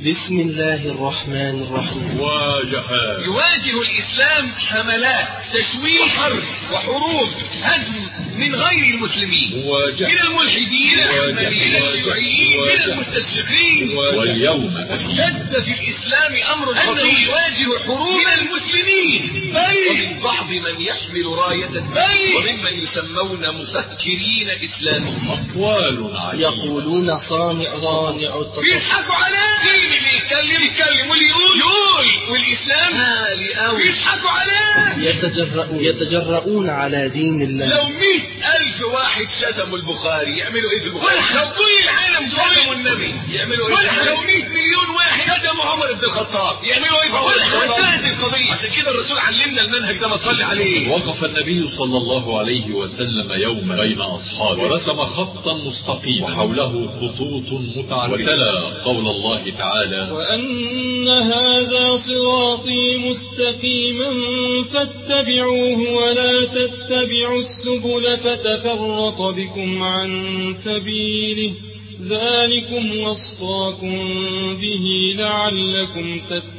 بسم الله الرحمن الرحيم واجهات يواجه الإسلام حملات تشويه وحرب وحروب هدم من غير المسلمين مواجهة من الملحدين مواجهة. من الشيوعيين من مواجهة. المستشرقين واليوم اشتد في الإسلام أمر أنه يواجه حروب من المسلمين ومن بعض من يحمل راية وممن يسمون مفكرين إسلاميين أقوال عجيبة يقولون صانع صانع التطهر بيضحكوا عليه اللي بيتكلم يتكلم واللي يقول يقول والإسلام هالي قوي بيضحكوا عليه يتجرؤون يتجرؤون على دين الله لو مئة ألف واحد شتموا البخاري يعملوا ايه في البخاري لو كل العالم شتموا النبي يعملوا ايه في لو 100 مليون واحد شتموا عمر بن الخطاب يعملوا ايه في عمر بن الخطاب انتهت القضية عشان كده الرسول علمنا المنهج ده ما تصلي عليه وقف النبي صلى الله عليه وسلم يوما بين أصحابه ورسم خطا مستقيما وحوله خطوط متعددة وتلا قول الله تعالى وأن هذا صراطي مستقيما فاتبعوه ولا تتبعوا السبل فتفرق بكم عن سبيله ذلكم وصاكم به لعلكم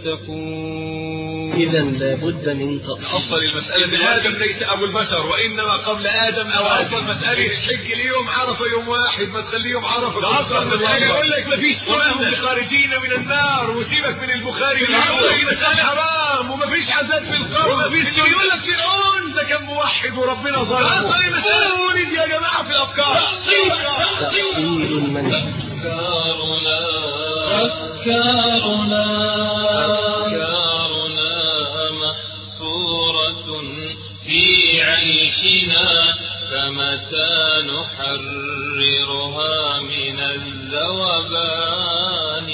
تتقون إذا لابد من تطهير أصل المسألة من آدم ليس أبو البشر وإنما قبل آدم أو أصل مسألة الحج ليوم عرفة يوم واحد ما تخليه يوم عرفة ده أصل مسألة يقول لك ما فيش سنة خارجين من النار وسيبك من البخاري والعقل مسألة حرام وما فيش عذاب في القبر وما فيش يقول لك فرعون ده كان موحد وربنا ظلمه أصل المسألة ولد يا جماعة في الأفكار تأصيل المنهج أفكارنا أفكارنا أفكارنا محصورة في عيشنا فمتى نحررها من الذوبان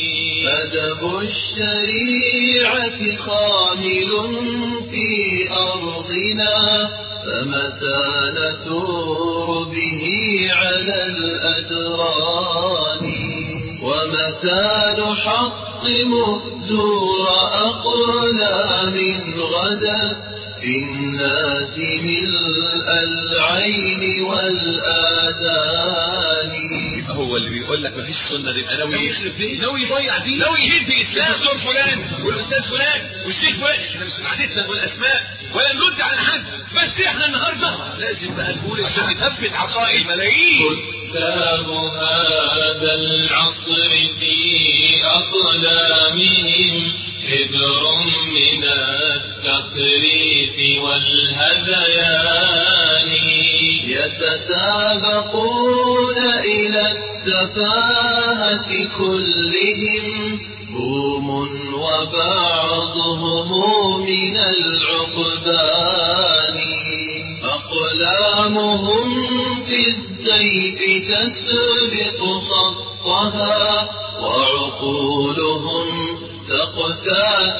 أدب الشريعة خامل في أرضنا فمتى نثور به على الأدران ومتى نحطم زور أقلام غدت في الناس ملء العين والآذان هو اللي بيقول لك مفيش سنه يبقى ناوي يخرب بيه ناوي يضيع دين ناوي يهد اسلام الدكتور فلان والاستاذ فلان والشيخ فلان احنا مش من عادتنا نقول اسماء ولا نرد على حد بس احنا النهارده لازم بقى نقول عشان نثبت عقائد الملايين كتاب هذا العصر في أقلامهم حبر من التخريف والهذيان يتسابقون إلى التفاهة كلهم بوم وبعضهم من العقبان أقلامهم في السيف تسبق خطها وعقولهم تقتات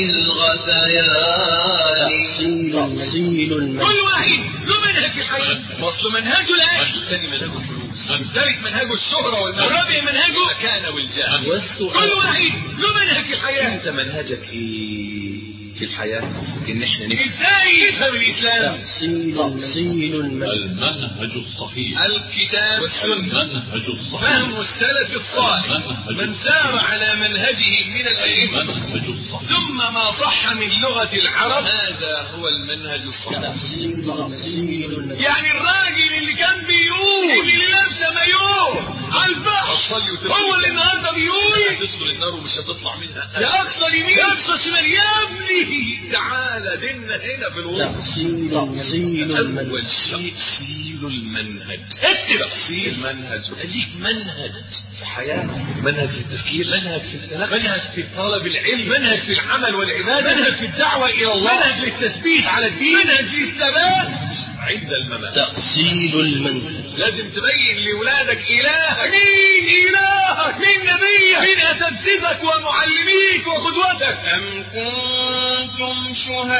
بالغثيان تأصيل المنهج كل واحد له منهج في الحياه اصل منهجه الاكل الثاني منهجه الفلوس الثالث منهجه الشهره والرابع منهجه المكانه والجاه والسؤال. كل واحد له منهج في الحياه انت منهجك ايه في الحياه ان احنا نفهم ازاي يفهم الاسلام تأصيل تأصيل المنهج المنهج الصحيح الكتاب والسنه المنهج الصحيح فهم السلف الصالح من سار على منهجه من الأئمة المنهج الصحيح ثم ما صح من لغة العرب هذا هو المنهج الصحيح تأصيل تأصيل المنهج يعني الراجل اللي كان بيقول اللي لابسه مايوه على البحر هو اللي النهارده بيقول هتدخل النار ومش هتطلع منها يا اقصى اليمين يا اقصى الشمال يا ابني تعالى ديننا هنا في الوسط تأصيل تأصيل أول المنهج شيء تفصيل المنهج اكتب تفصيل المنهج ليك منهج في حياتك منهج في التفكير منهج في التلقي منهج في طلب العلم منهج في العمل والعبادة منهج في الدعوة إلى الله منهج للتثبيت على الدين منهج للثبات عند الممات تأصيل المنهج لازم تبين لولادك إلهك مين إلهك مين نبيك مين أساتذتك ومعلميك وقدوتك أم كنتم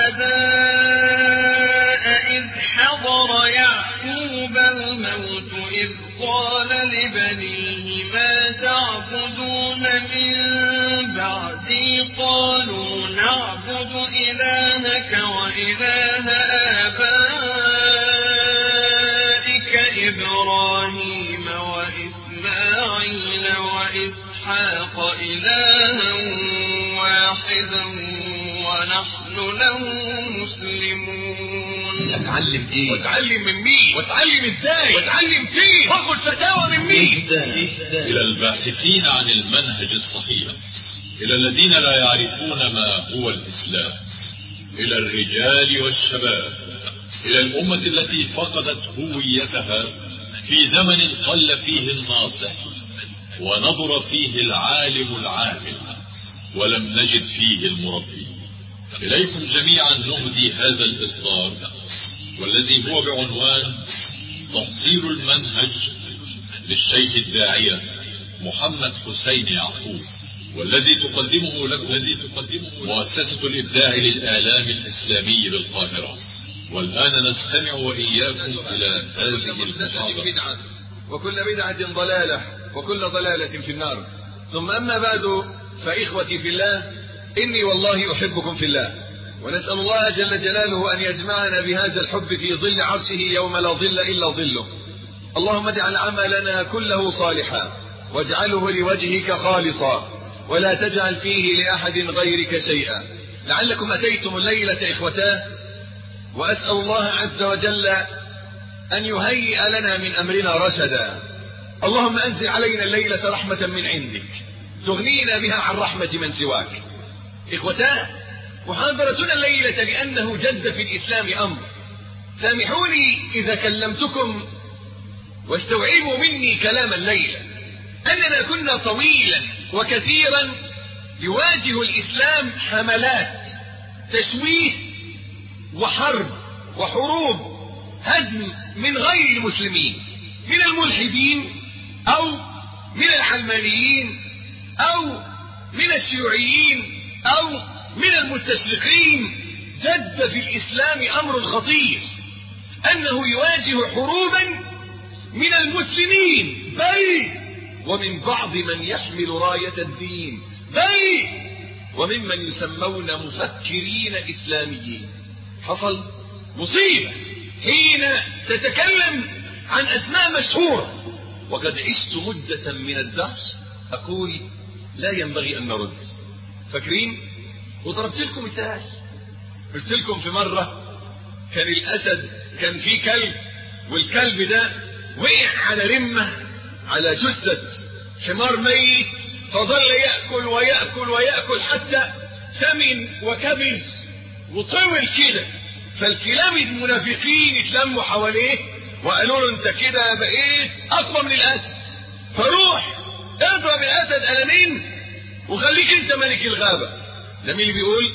شهداء إذ حضر يعقوب الموت إذ قال لبنيه ما تعبدون من بعدي قالوا نعبد إلهك وإله آبائك إبراهيم وإسماعيل وإسحاق إسحاق إلها واحدا ونحن له مسلمون اتعلم ايه واتعلم من مين واتعلم ازاي واتعلم فين واخد فتاوى من مين إلى الباحثين عن المنهج الصحيح إلى الذين لا يعرفون ما هو الإسلام إلى الرجال والشباب إلى الأمة التي فقدت هويتها في زمن قل فيه الناصح ونظر فيه العالم العامل ولم نجد فيه المربي إليكم جميعا نهدي هذا الإصدار والذي هو بعنوان تحصيل المنهج للشيخ الداعية محمد حسين يعقوب والذي تقدمه لكم الذي تقدمه مؤسسة الإبداع للآلام الإسلامي بالقاهرة والآن نستمع وإياكم إلى هذه المحاضرة بدعة وكل بدعة ضلالة وكل ضلالة في النار ثم أما بعد فإخوتي في الله إني والله أحبكم في الله ونسأل الله جل جلاله أن يجمعنا بهذا الحب في ظل عرشه يوم لا ظل إلا ظله اللهم اجعل عملنا كله صالحا واجعله لوجهك خالصا ولا تجعل فيه لأحد غيرك شيئا لعلكم أتيتم الليلة إخوتاه وأسأل الله عز وجل أن يهيئ لنا من أمرنا رشدا اللهم أنزل علينا الليلة رحمة من عندك تغنينا بها عن رحمة من سواك إخوتاه محاضرتنا الليلة لأنه جد في الإسلام أمر سامحوني إذا كلمتكم واستوعبوا مني كلام الليلة أننا كنا طويلا وكثيرا يواجه الإسلام حملات تشويه وحرب وحروب هدم من غير المسلمين من الملحدين أو من الحلمانيين أو من الشيوعيين أو من المستشرقين جد في الإسلام أمر خطير أنه يواجه حروبا من المسلمين بل ومن بعض من يحمل راية الدين بل وممن يسمون مفكرين إسلاميين حصل مصيبة حين تتكلم عن أسماء مشهورة وقد عشت مدة من الدهر أقول لا ينبغي أن نرد فاكرين وضربت لكم مثال قلت لكم في مرة كان الأسد كان في كلب والكلب ده وقع على رمة على جثة حمار ميت فظل يأكل ويأكل ويأكل حتى سمن وكبر وطول كده فالكلاب المنافقين اتلموا حواليه وقالوا له انت كده بقيت اقوى من الاسد فروح اضرب الاسد قلمين وخليك انت ملك الغابه ده مين اللي بيقول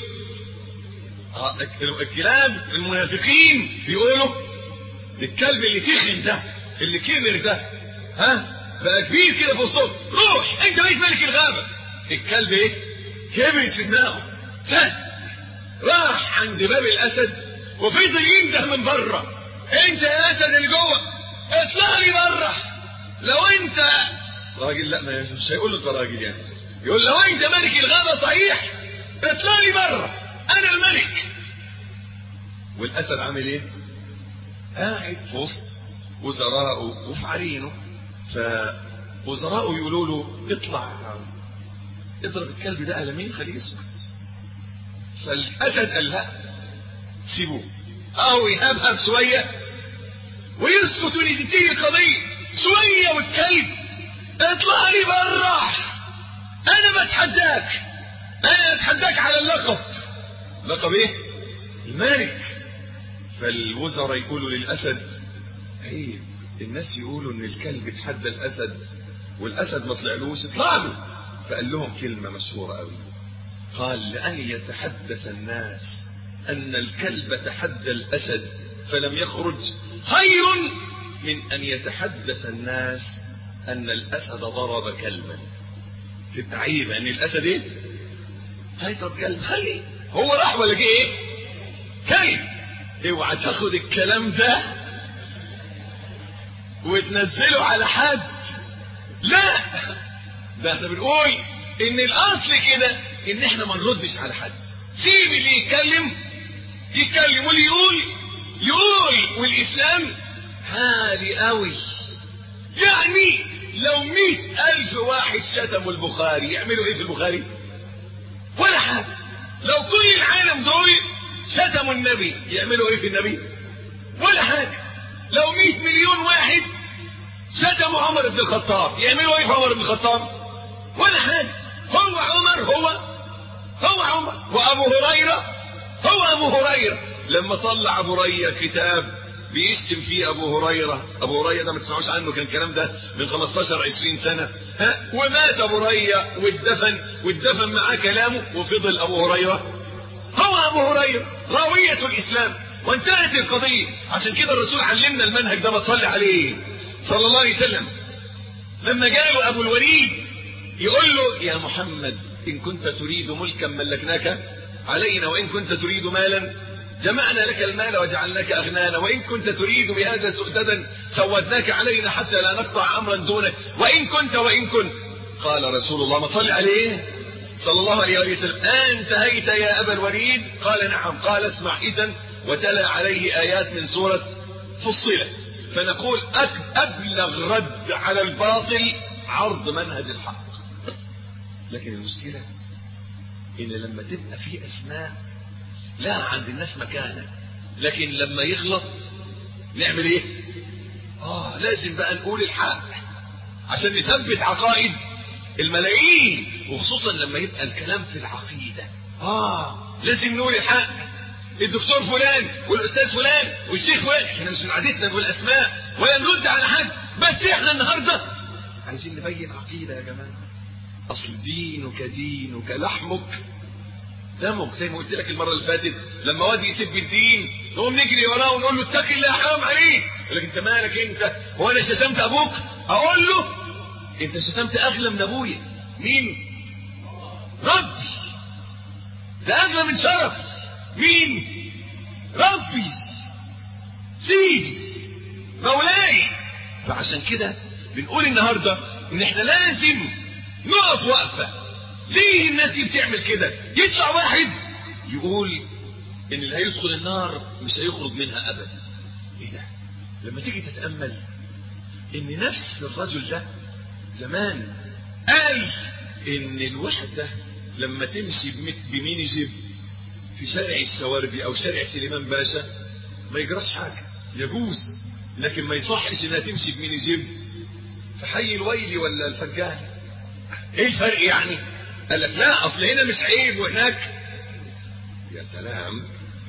آه، الكلاب المنافقين بيقولوا الكلب اللي تخن ده اللي كبر ده ها بقى كبير كده في الصوت روح انت بقيت ملك الغابه الكلب ايه كبر في دماغه سد راح عند باب الاسد وفضل ينده من بره انت يا اسد اللي جوه اطلع لي بره لو انت راجل لا ما مش هيقول له انت راجل يعني يقول لو انت ملك الغابه صحيح اطلع لي بره انا الملك والاسد عامل ايه قاعد في وسط وزراءه وفعارينه فوزراءه يقولوا له اطلع اضرب الكلب ده قلمين خليه يسكت فالاسد قال لا سيبوه او يهبهب شويه ويسكت وتنتهي القضيه شويه والكلب اطلع لي بره انا بتحداك انا اتحداك على اللقب لقب ايه الملك فالوزراء يقولوا للاسد عيب الناس يقولوا ان الكلب اتحدى الاسد والاسد ما طلعلوش اطلع له فقال لهم كلمه مشهوره قوي قال لان يتحدث الناس ان الكلب تحدى الاسد فلم يخرج خير من ان يتحدث الناس ان الاسد ضرب كلبا في التعيب ان الاسد ايه هيضرب كلب خلي هو راح ولا جه ايه كلب اوعى تاخد الكلام ده وتنزله على حد لا ده احنا بنقول ان الاصل كده ان احنا ما نردش على حد سيب اللي يتكلم يتكلم واللي يقول يقول والاسلام عالي قوي يعني لو مئة ألف واحد شتموا البخاري يعملوا إيه في البخاري ولا حاجة لو كل العالم دول شتموا النبي يعملوا إيه في النبي ولا حاجة لو مئة مليون واحد شتموا عمر بن الخطاب يعملوا ايه في عمر بن الخطاب ولا حاجه هو عمر هو هو عمر وابو هريره هو ابو هريره لما طلع ابو هريره كتاب بيشتم فيه ابو هريره ابو هريره ده ما تسمعوش عنه كان الكلام ده من 15 20 سنه ها ومات ابو هريره واتدفن واتدفن معاه كلامه وفضل ابو هريره هو ابو هريره راويه الاسلام وانتهت القضيه عشان كده الرسول علمنا المنهج ده ما تصلي عليه صلى الله عليه وسلم لما جاء ابو الوليد يقول له يا محمد ان كنت تريد ملكا ملكناك علينا وان كنت تريد مالا جمعنا لك المال وجعلناك اغنانا وان كنت تريد بهذا سؤددا سودناك علينا حتى لا نقطع امرا دونك وان كنت وان كنت قال رسول الله ما صلي عليه صلى الله عليه وسلم انتهيت يا ابا الوليد قال نعم قال اسمع اذا وتلا عليه ايات من سوره فصلت فنقول أبلغ رد على الباطل عرض منهج الحق لكن المشكلة إن لما تبقى في أسماء لا عند الناس مكانة لكن لما يغلط نعمل إيه؟ آه لازم بقى نقول الحق عشان نثبت عقائد الملايين وخصوصا لما يبقى الكلام في العقيدة آه لازم نقول الحق الدكتور فلان والاستاذ فلان والشيخ فلان احنا مش من عادتنا نقول اسماء ولا نرد على حد بس احنا النهارده عايزين نبين عقيده يا جماعه اصل دينك دينك لحمك دمك زي ما قلت لك المره اللي فاتت لما واد يسب الدين نقوم نجري وراه ونقول له اتقي الله حرام عليك يقول لك انت مالك انت هو انا شتمت ابوك اقول له انت شتمت اغلى من ابويا مين ربي ده اغلى من شرفي مين ربي سيدي مولاي فعشان كده بنقول النهارده ان احنا لازم نقف وقفه ليه الناس دي بتعمل كده يطلع واحد يقول ان اللي هيدخل النار مش هيخرج منها ابدا ايه ده لما تيجي تتامل ان نفس الرجل ده زمان قال ان الوحده لما تمشي بميني جيب في شارع السواربي او شارع سليمان باشا ما يجراش حاجه يجوز لكن ما يصحش انها تمشي بميني جيب في حي الويلي ولا الفجال ايه الفرق يعني قال لك لا اصل هنا مش عيب وهناك يا سلام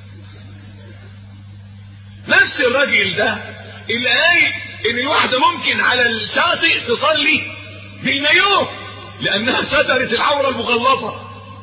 نفس الراجل ده اللي قال ان الواحده ممكن على الشاطئ تصلي بالمايوه لانها سترت العوره المغلظه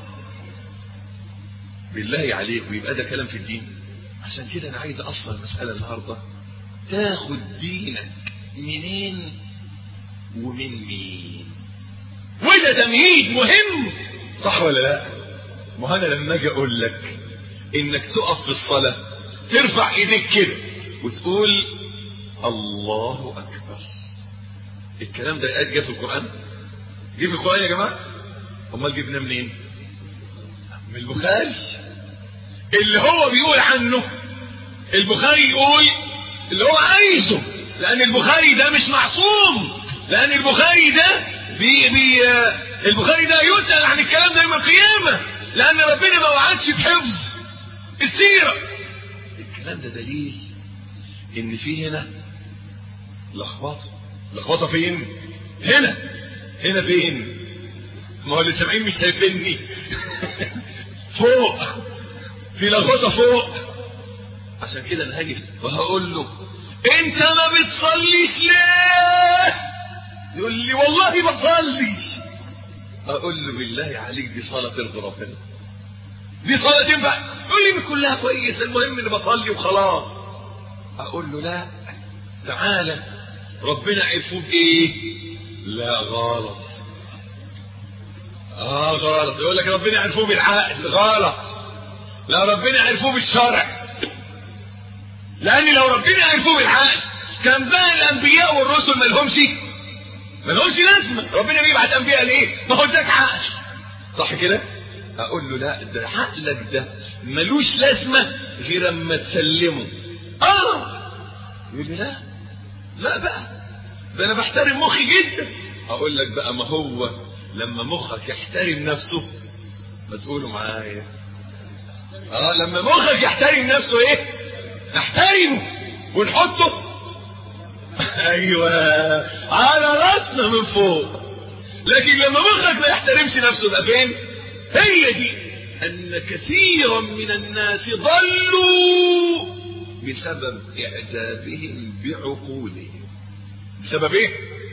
بالله عليك ويبقى ده كلام في الدين عشان كده انا عايز اصل المساله النهارده تاخد دينك منين ومن مين وده تمهيد مهم صح ولا لا ما انا لما اجي اقول لك انك تقف في الصلاه ترفع ايديك كده وتقول الله اكبر الكلام ده جه في القران جه في القران يا جماعه امال جبناه منين من البخاري اللي هو بيقول عنه البخاري يقول اللي هو عايزه لان البخاري ده مش معصوم لان البخاري ده بي بي البخاري ده يسأل عن الكلام ده يوم القيامة لان ربنا ما وعدش بحفظ السيرة الكلام ده دليل ان في هنا لخبطة لخبطة فين هنا هنا فين ما هو اللي سامعين مش شايفيني فوق في لخبطه فوق عشان كده انا هاجي وهقول له انت ما بتصليش ليه يقول لي والله بصلي اقول له بالله عليك دي صلاه ترضي ربنا دي صلاه تنفع يقول لي كلها كويس المهم اني بصلي وخلاص اقول له لا تعالى ربنا عرفوه بايه لا غلط اه غلط يقول لك ربنا عرفوه بالعقل غلط لا ربنا عرفوه بالشرع لان لو ربنا عرفوه بالعقل كان بقى الانبياء والرسل ما لهمش ما لهمش لازمه ربنا بيبعت انبياء ليه ما هو اداك عقل صح كده اقول له لا ده عقلك ده ملوش لازمه غير اما تسلمه اه يقول لي لا لا بقى ده انا بحترم مخي جدا اقول لك بقى ما هو لما مخك يحترم نفسه ما تقولوا معايا اه لما مخك يحترم نفسه ايه نحترمه ونحطه ايوه على راسنا من فوق لكن لما مخك ما يحترمش نفسه ده فين هي دي ان كثيرا من الناس ضلوا بسبب اعجابهم بعقولهم بسبب ايه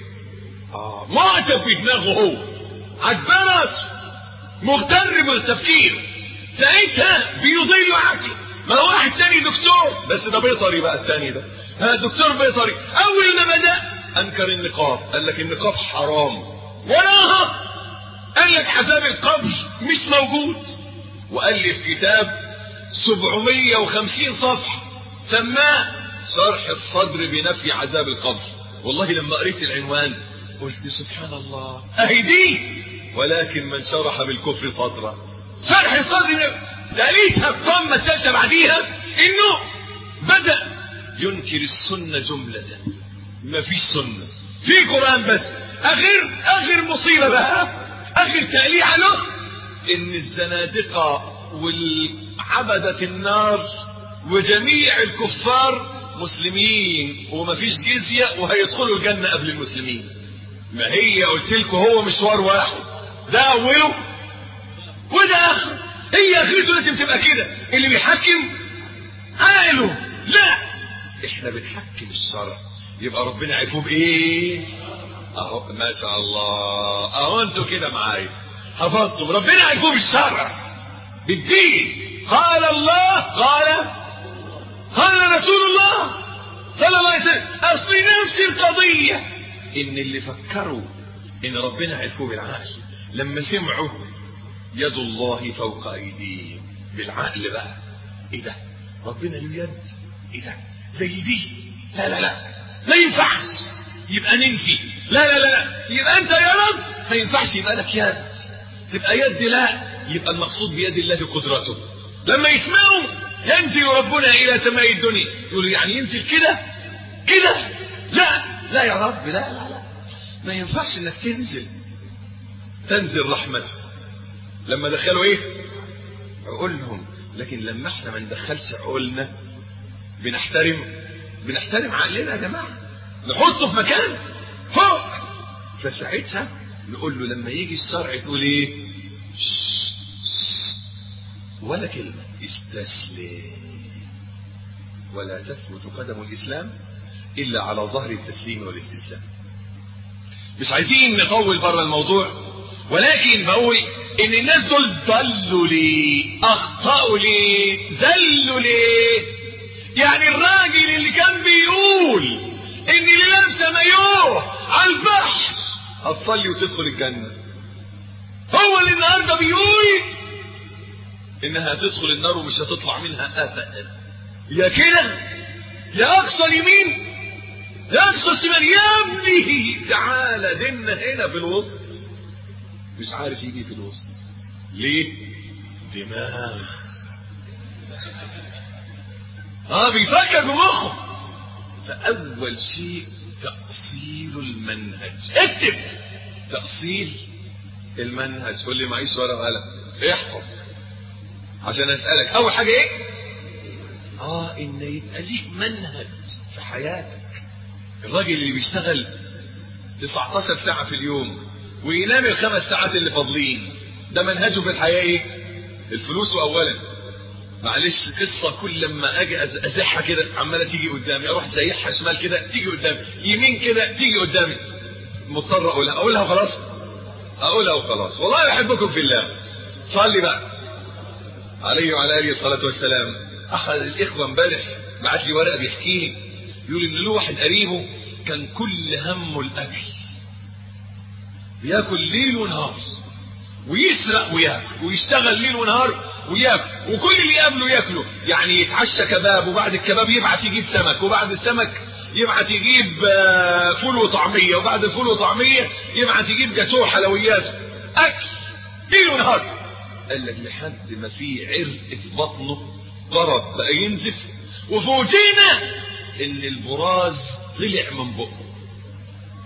اه معجب بدماغه هو عجبان راسه مغتر بالتفكير ساعتها بيضل عقله ما هو واحد تاني دكتور بس ده بيطري بقى التاني ده ها دكتور بيطري اول ما بدا انكر النقاب قال لك النقاب حرام وراها قال لك عذاب القبر مش موجود والف كتاب 750 صفحه سماه شرح الصدر بنفي عذاب القبر والله لما قريت العنوان قلت سبحان الله اهي دي ولكن من شرح بالكفر صدرا شرح الصدر تاليتها القمه الثالثه بعديها انه بدا ينكر السنه جمله ما فيش سنه في قران بس اخر اخر مصيبه بقى اخر تاليحه له ان الزنادقه والعبده النار وجميع الكفار مسلمين وما فيش جزيه وهيدخلوا الجنه قبل المسلمين ما هي قلت لكم هو مشوار واحد ده اوله وده اخره هي اخرته لازم تبقى كده اللي بيحكم عقله لا احنا بنحكم الشرع يبقى ربنا عرفوه بايه اهو ما شاء الله اهو انتوا كده معايا حفظتم ربنا عرفوه بالشرع بالدين قال الله قال قال رسول الله صلى الله عليه وسلم اصل نفس القضيه ان اللي فكروا ان ربنا عرفوه بالعقل لما سمعوا يد الله فوق ايديهم بالعقل بقى ايه ده ربنا له يد ايه ده زي دي لا لا لا ما ينفعش يبقى ننفي لا لا لا يبقى انت يا رب ما ينفعش يبقى لك يد تبقى يد لا يبقى المقصود بيد الله قدرته لما يسمعوا ينزل ربنا الى سماء الدنيا يقولوا يعني ينزل كده كده لا لا يا رب لا لا لا ما ينفعش انك تنزل تنزل رحمته لما دخلوا ايه عقولهم لكن لما احنا ما ندخلش عقولنا بنحترم بنحترم عقلنا يا جماعه نحطه في مكان فوق فساعتها نقول له لما يجي الشرع تقول ايه ولا كلمه استسلم ولا تثبت قدم الاسلام الا على ظهر التسليم والاستسلام مش عايزين نطول بره الموضوع ولكن بقول ان الناس دول ضلوا ليه اخطأوا ليه زلوا ليه يعني الراجل اللي كان بيقول ان اللي لابسه مايوه على البحر هتصلي وتدخل الجنه هو اللي النهارده بيقول انها هتدخل النار ومش هتطلع منها ابدا يا كده يا اقصى اليمين يا اقصى الشمال يا ابني تعالى ديننا هنا في الوسط مش عارف يجي في الوسط ليه دماغ اه بيفكر بمخه فاول شيء تاصيل المنهج اكتب تاصيل المنهج قول لي معيش ورقه وقلم احفظ عشان اسالك اول حاجه ايه اه ان يبقى ليك منهج في حياتك الراجل اللي بيشتغل 19 ساعه في اليوم وينام الخمس ساعات اللي فاضلين ده منهجه في الحياه ايه الفلوس اولا معلش قصه كل لما اجي ازحها كده عماله تيجي قدامي اروح زيحها شمال كده تيجي قدامي يمين كده تيجي قدامي مضطر اقولها اقولها وخلاص اقولها وخلاص والله بحبكم في الله صلي بقى عليه وعلى اله الصلاه والسلام احد الاخوه امبارح بعت لي ورقه بيحكي لي بيقول ان له واحد قريبه كان كل همه الاكل بياكل ليل ونهار ويسرق وياكل ويشتغل ليل ونهار وياكل وكل اللي يقابله ياكله يعني يتعشى كباب وبعد الكباب يبعت يجيب سمك وبعد السمك يبعت يجيب فول وطعميه وبعد الفول وطعميه يبعت يجيب جاتوه حلويات اكل ليل ونهار قال لك لحد ما في عرق في بطنه ضرب بقى ينزف وفوجئنا ان البراز طلع من بقه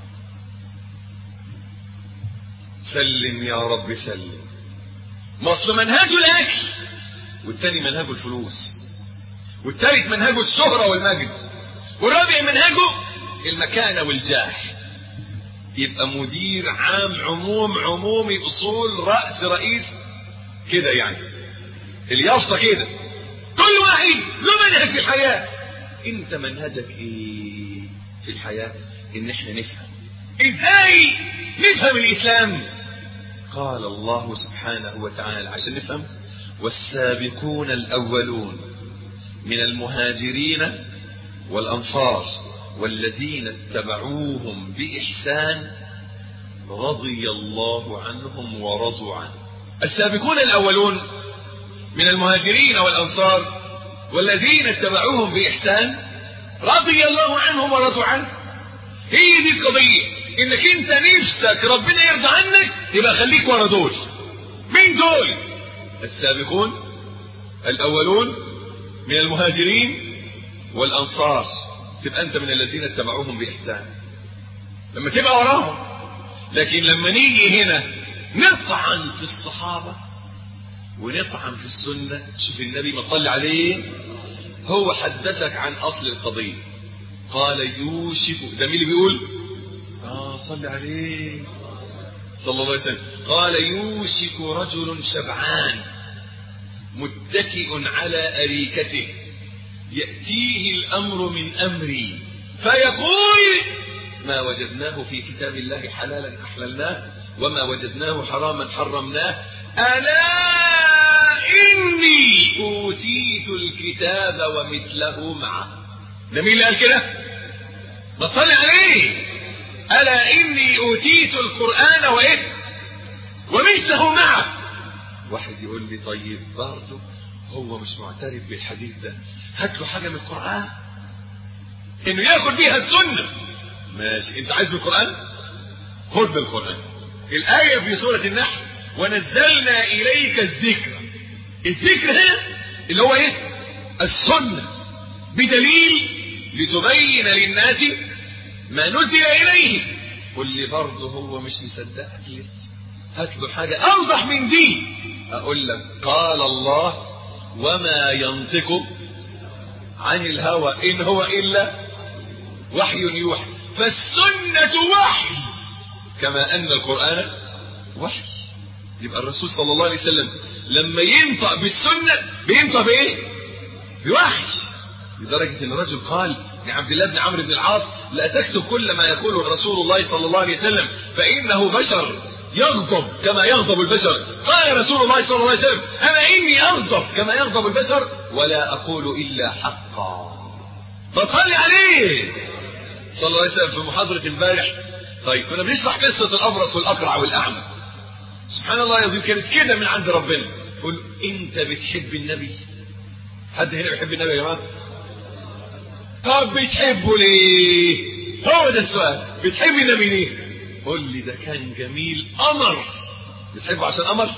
سلم يا رب سلم ما اصل منهجه الاكل والتاني منهجه الفلوس والتالت منهجه الشهرة والمجد والرابع منهجه المكانة والجاه يبقى مدير عام عموم عمومي اصول رأس رئيس كده يعني اليافطة كده كل واحد له منهج في الحياة انت منهجك ايه في الحياة ان احنا نفهم ازاي نفهم الاسلام قال الله سبحانه وتعالى عشان نفهم والسابقون الاولون من المهاجرين والانصار والذين اتبعوهم باحسان رضي الله عنهم ورضوا عنه السابقون الاولون من المهاجرين والانصار والذين اتبعوهم باحسان رضي الله عنهم ورضوا عنه هي دي القضيه انك انت نفسك ربنا يرضى عنك يبقى خليك ورا دول مين دول السابقون الاولون من المهاجرين والانصار تبقى انت من الذين اتبعوهم باحسان لما تبقى وراهم لكن لما نيجي هنا نطعن في الصحابه ونطعن في السنه شوف النبي ما صلي عليه هو حدثك عن اصل القضيه قال يوشك ده مين اللي بيقول اه صلي عليه صلى الله عليه وسلم قال يوشك رجل شبعان متكئ على أريكته يأتيه الأمر من أمري فيقول ما وجدناه في كتاب الله حلالا أحللناه وما وجدناه حراما حرمناه ألا إني أوتيت الكتاب ومثله معه ده مين اللي قال كده؟ ما تصلي عليه ألا إني أوتيت القرآن وإيه ومثله معه واحد يقول لي طيب برضه هو مش معترف بالحديث ده هات له حاجة من القرآن إنه ياخد بيها السنة ماشي أنت عايز من القرآن خد من القرآن الآية في سورة النحل ونزلنا إليك الذكر الذكر هنا اللي هو إيه السنة بدليل لتبين للناس ما نزل إليه قل لي برضه هو مش مصدقك لسه هات له حاجة أوضح من دي أقول لك قال الله وما ينطق عن الهوى إن هو إلا وحي يوحى فالسنة وحي كما أن القرآن وحي يبقى الرسول صلى الله عليه وسلم لما ينطق بالسنة بينطق بإيه؟ بوحي لدرجة أن الرجل قال لعبد الله بن عمرو بن العاص لا تكتب كل ما يقوله رسول الله صلى الله عليه وسلم فإنه بشر يغضب كما يغضب البشر قال رسول الله صلى الله عليه وسلم أنا إني أغضب كما يغضب البشر ولا أقول إلا حقا فصلي عليه صلى الله عليه وسلم في محاضرة امبارح طيب كنا بنشرح قصة الأبرص والأقرع والأعمى سبحان الله العظيم كانت كده من عند ربنا قل أنت بتحب النبي حد هنا بيحب النبي يا جماعة طب بتحبه ليه هو ده السؤال بتحب النبي ليه قول لي ده كان جميل قمر بتحبه عشان قمر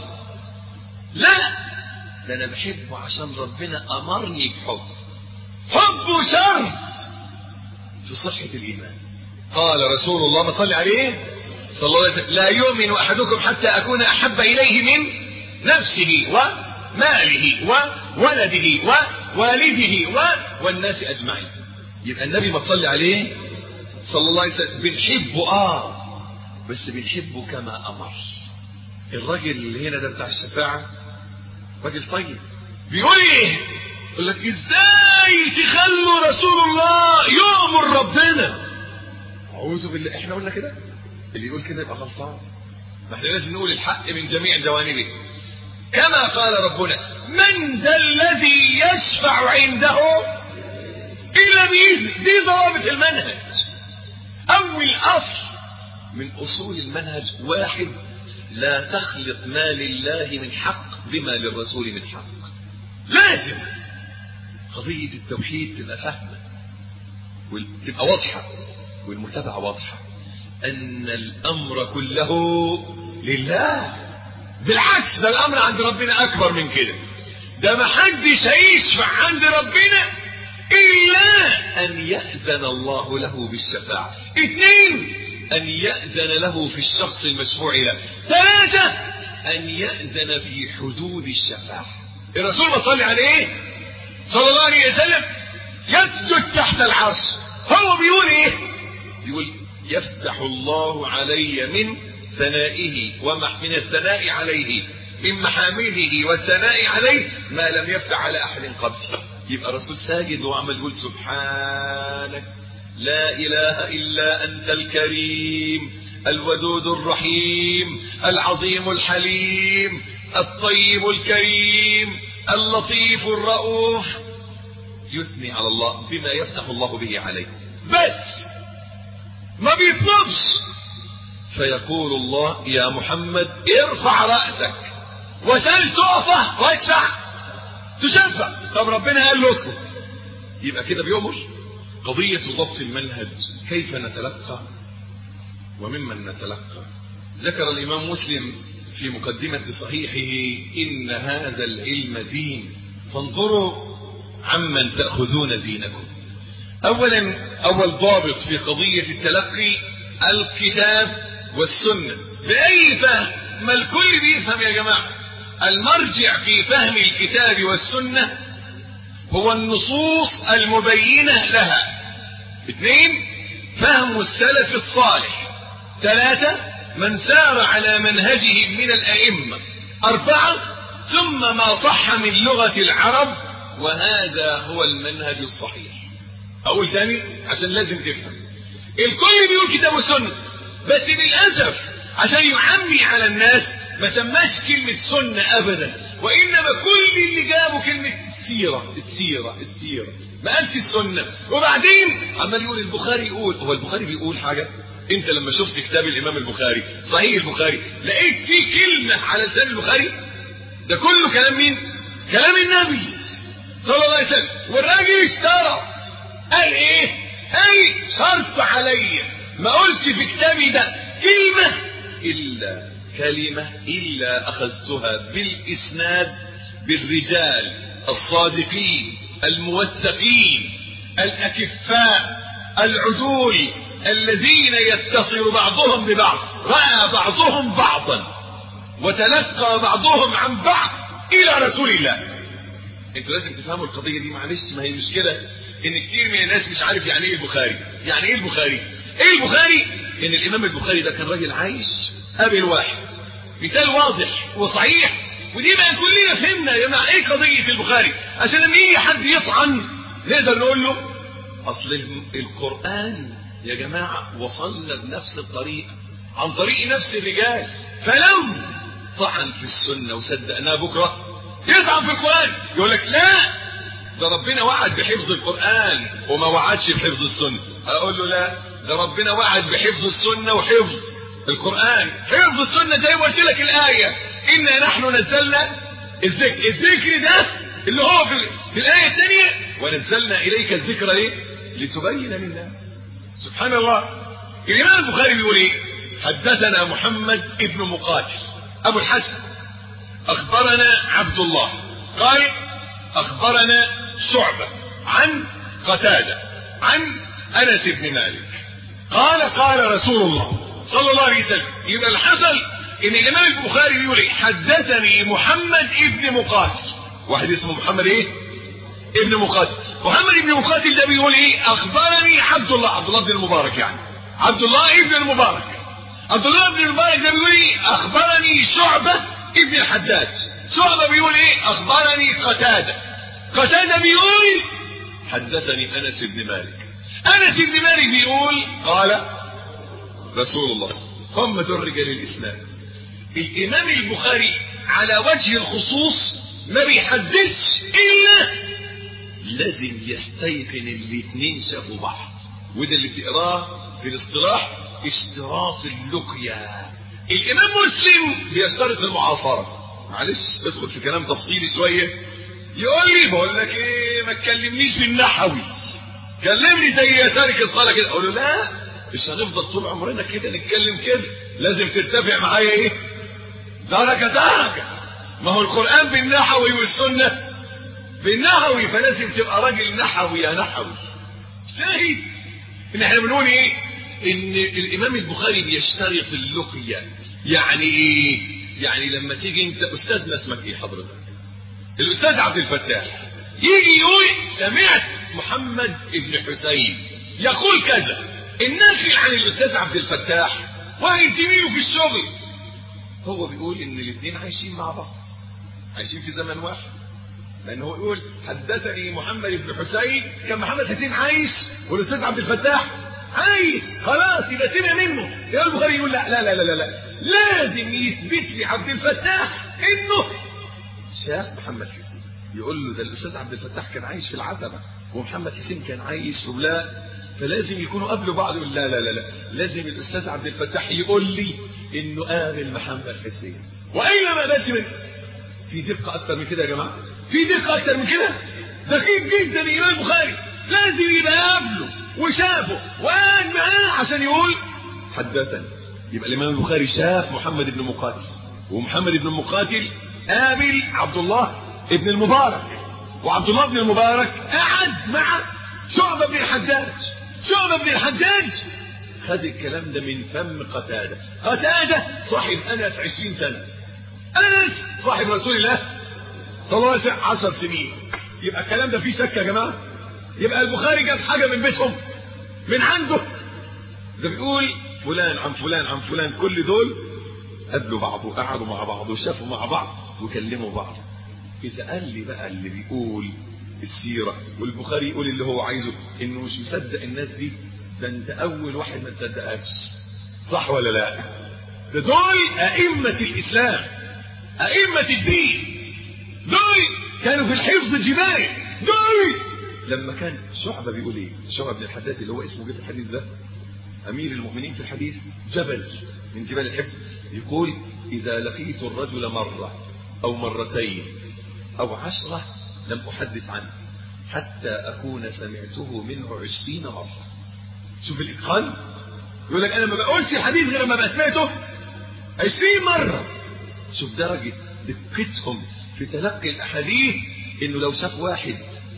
لا ده انا بحبه عشان ربنا امرني بحب حبه شرط في صحة الايمان قال رسول الله ما صلي عليه صلى الله عليه وسلم لا يؤمن احدكم حتى اكون احب اليه من نفسه وماله وولده ووالده و والناس اجمعين يبقى النبي ما تصلي عليه صلى الله عليه وسلم بنحبه اه بس بنحبه كما امر الراجل اللي هنا ده بتاع الشفاعة راجل طيب بيقول ايه يقول لك ازاي تخلوا رسول الله يؤمر ربنا اعوذ بالله احنا قلنا كده اللي يقول كده يبقى غلطان ما احنا لازم نقول الحق من جميع جوانبه كما قال ربنا من ذا الذي يشفع عنده إلا بإذن دي ضوابط المنهج أول أصل من أصول المنهج واحد لا تخلط ما لله من حق بما للرسول من حق لازم قضية التوحيد تبقى فاهمة وتبقى واضحة والمتابعة واضحة أن الأمر كله لله بالعكس ده الأمر عند ربنا أكبر من كده ده ما حدش هيشفع عند ربنا إلا أن يأذن الله له بالشفاعة اثنين أن يأذن له في الشخص المشفوع له ثلاثة أن يأذن في حدود الشفاعة الرسول ما صلي عليه صلى الله عليه وسلم يسجد تحت العرش هو بيقول ايه بيقول يفتح الله علي من ثنائه ومح من الثناء عليه من محامده والثناء عليه ما لم يفتح على احد قبلي يبقى الرسول ساجد وعمل يقول سبحانك لا اله الا انت الكريم الودود الرحيم العظيم الحليم الطيب الكريم اللطيف الرؤوف يثني على الله بما يفتح الله به عليه بس ما بيطلبش فيقول الله يا محمد ارفع رأسك وسل تعطى واشفع تشفع طب ربنا قال له اسكت يبقى كده بيؤمر قضية ضبط المنهج كيف نتلقى وممن نتلقى ذكر الإمام مسلم في مقدمة صحيحه إن هذا العلم دين فانظروا عمن تأخذون دينكم أولا أول ضابط في قضية التلقي الكتاب والسنة بأي فهم ما الكل بيفهم يا جماعة المرجع في فهم الكتاب والسنة هو النصوص المبينة لها اثنين فهم السلف الصالح ثلاثة من سار على منهجهم من الأئمة أربعة ثم ما صح من لغة العرب وهذا هو المنهج الصحيح أقول تاني عشان لازم تفهم الكل بيقول كتاب وسنة بس للأسف عشان يعمي على الناس ما سماش كلمة سنة أبدا وإنما كل اللي جابوا كلمة السيرة السيرة السيرة ما قالش السنة وبعدين عمال يقول البخاري يقول هو البخاري بيقول حاجة انت لما شفت كتاب الامام البخاري صحيح البخاري لقيت فيه كلمة على لسان البخاري ده كله كلام مين كلام النبي صلى الله عليه وسلم والراجل اشترط قال ايه قال شرط عليا ما اقولش في كتابي ده كلمة الا كلمة الا اخذتها بالاسناد بالرجال الصادقين الموثقين الاكفاء العدول الذين يتصل بعضهم ببعض راى بعضهم بعضا وتلقى بعضهم عن بعض الى رسول الله انتوا لازم تفهموا القضيه دي معلش ما هي مشكله ان كتير من الناس مش عارف يعني ايه البخاري يعني ايه البخاري ايه البخاري ان الامام البخاري ده كان راجل عايش قابل واحد مثال واضح وصحيح ودي بقى كلنا فهمنا يا جماعه ايه قضيه البخاري عشان لما يجي حد يطعن نقدر نقول له اصل القران يا جماعه وصلنا بنفس الطريقه عن طريق نفس الرجال فلو طعن في السنه وصدقناه بكره يطعن في القران يقول لك لا ده ربنا وعد بحفظ القرآن وما وعدش بحفظ السنة أقول له لا ده ربنا وعد بحفظ السنة وحفظ القرآن حفظ السنة زي ما قلت لك الآية إنا نحن نزلنا الذكر الذكر ده اللي هو في, في الآية الثانية ونزلنا إليك الذكر ليه لتبين للناس سبحان الله الإمام البخاري بيقول إيه حدثنا محمد ابن مقاتل أبو الحسن أخبرنا عبد الله قال أخبرنا شعبة عن قتادة عن أنس بن مالك قال قال رسول الله صلى الله عليه وسلم يبقى اللي حصل ان الامام البخاري بيقول ايه حدثني محمد ابن مقاتل واحد اسمه محمد ايه ابن مقاتل محمد ابن مقاتل ده بيقول ايه اخبرني عبد الله عبد الله بن المبارك يعني عبد الله ابن المبارك عبد الله بن المبارك ده بيقول ايه اخبرني شعبة ابن الحجاج شعبة بيقول ايه اخبرني قتادة قتادة بيقول حدثني انس بن مالك انس بن مالك بيقول قال رسول الله هم دول رجال الاسلام الامام البخاري على وجه الخصوص ما بيحدثش الا لازم يستيقن الاثنين شافوا بعض وده اللي بتقراه في الاصطلاح اشتراط اللقيا الامام مسلم بيشترط المعاصره معلش ادخل في كلام تفصيلي شويه يقول لي بقول لك ايه ما تكلمنيش بالنحوي كلمني زي تارك الصلاه كده اقول له لا مش هنفضل طول عمرنا كده نتكلم كده لازم ترتفع معايا ايه درجه درجه ما هو القران بالنحوي والسنه بالنحوي فلازم تبقى راجل نحوي يا نحوي شاهد ان احنا بنقول ايه ان الامام البخاري بيشترط اللقية يعني ايه يعني لما تيجي انت استاذ ما اسمك ايه حضرتك الاستاذ عبد الفتاح يجي يقول سمعت محمد ابن حسين يقول كذا النافل عن الاستاذ عبد الفتاح واحد زميله في الشغل هو بيقول ان الاثنين عايشين مع بعض عايشين في زمن واحد لان هو يقول حدثني محمد بن حسين كان محمد حسين عايش والاستاذ عبد الفتاح عايش خلاص يبقى سمع منه يا البخاري يقول لا لا لا لا لا, لا. لازم يثبت لي عبد الفتاح انه شاف محمد حسين يقول له ده الاستاذ عبد الفتاح كان عايش في العتبه ومحمد حسين كان عايش في بلاد فلازم يكونوا قبل بعض يقول لا لا لا لا لازم الاستاذ عبد الفتاح يقول لي انه قابل محمد حسين واين ما قابلش منه في دقه اكتر من كده يا جماعه في دقه اكتر من كده دقيق جدا الامام البخاري لازم يبقى قابله وشافه وقعد معاه عشان يقول حدثني يبقى الامام البخاري شاف محمد بن مقاتل ومحمد بن مقاتل قابل عبد الله ابن المبارك وعبد الله بن المبارك قعد مع شعبة بن الحجاج شعبة بن الحجاج خد الكلام ده من فم قتادة قتادة صاحب أنس عشرين سنة أنس صاحب رسول الله صلى الله عليه وسلم عشر سنين يبقى الكلام ده فيه شك يا جماعة يبقى البخاري جاب حاجة من بيتهم من عنده ده بيقول فلان عن فلان عن فلان كل دول قابلوا بعض وقعدوا مع بعض وشافوا مع بعض وكلموا بعض إذا قال لي بقى اللي بيقول السيرة والبخاري يقول اللي هو عايزه إنه مش مصدق الناس دي ده أنت أول واحد ما تصدقهاش صح ولا لا؟ ده دول أئمة الإسلام أئمة الدين دول كانوا في الحفظ الجبالي دول لما كان شعبة بيقول ايه شعبة بن الحجاج اللي هو اسمه جه في الحديث ده امير المؤمنين في الحديث جبل من جبال الحفظ يقول اذا لقيت الرجل مرة او مرتين او عشرة لم احدث عنه حتى اكون سمعته منه عشرين مرة شوف الاتقان يقول لك انا ما بقولش الحديث غير ما سمعته عشرين مرة شوف درجة دقتهم في تلقي الاحاديث انه لو شاف واحد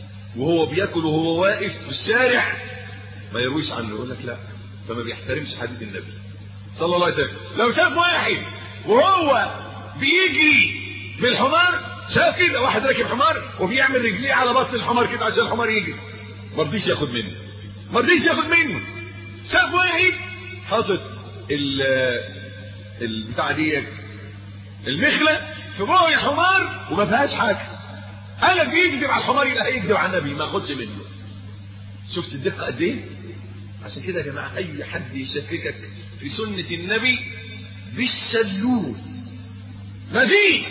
وهو بياكل وهو واقف في الشارع ما يرويش عنه يقول لك لا فما بيحترمش حديث النبي صلى الله عليه وسلم لو شاف واحد وهو بيجري بالحمار شاف كده واحد راكب حمار وبيعمل رجليه على بطن الحمار كده عشان الحمار يجري ما رضيش ياخد منه ما رضيش ياخد منه شاف واحد حاطط ال البتاع دي المخله في بوق الحمار وما فيهاش حاجه قالك بيكذب على الحمار يبقى هيكذب على النبي ما ياخدش منه شفت الدقه قد ايه عشان كده يا جماعه اي حد يشككك في سنه النبي بالشلوت مفيش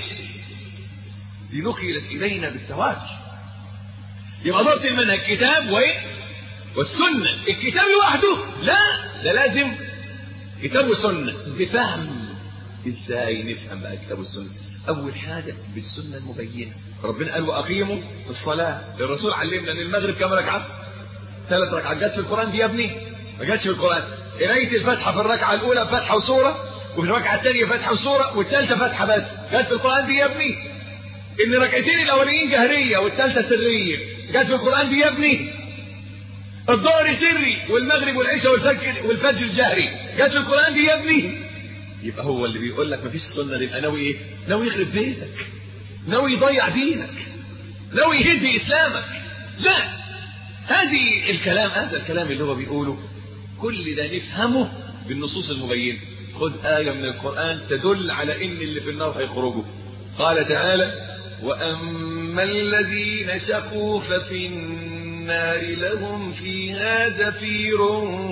دي نقلت الينا بالتواتر يبقى ضبط المنهج كتاب وايه والسنه الكتاب لوحده لا ده لازم كتاب وسنه بفهم ازاي نفهم بقى كتاب والسنه اول حاجه بالسنه المبينه ربنا قال واقيموا الصلاه الرسول علمنا ان المغرب كم ركعه ثلاث ركعات جت في القران دي يا ابني ما جاتش في القران قرايه الفاتحه في الركعه الاولى فاتحه وسوره وفي الركعه الثانيه فاتحه وسوره والثالثه فاتحه بس جت في القران دي يا ابني ان ركعتين الاولانيين جهريه والثالثه سريه جت في القران دي يا ابني الظهر سري والمغرب والعشاء والفجر والفجر جهري جت في القران دي يا ابني يبقى هو اللي بيقول لك مفيش سنه يبقى ناوي ايه ناوي يخرب بيتك ناوي يضيع دينك ناوي يهد اسلامك لا هذه الكلام هذا الكلام اللي هو بيقوله كل ده نفهمه بالنصوص المبينه خد آية من القرآن تدل على إن اللي في النار هيخرجوا قال تعالى وأما الذين شقوا ففي النار لهم فيها زفير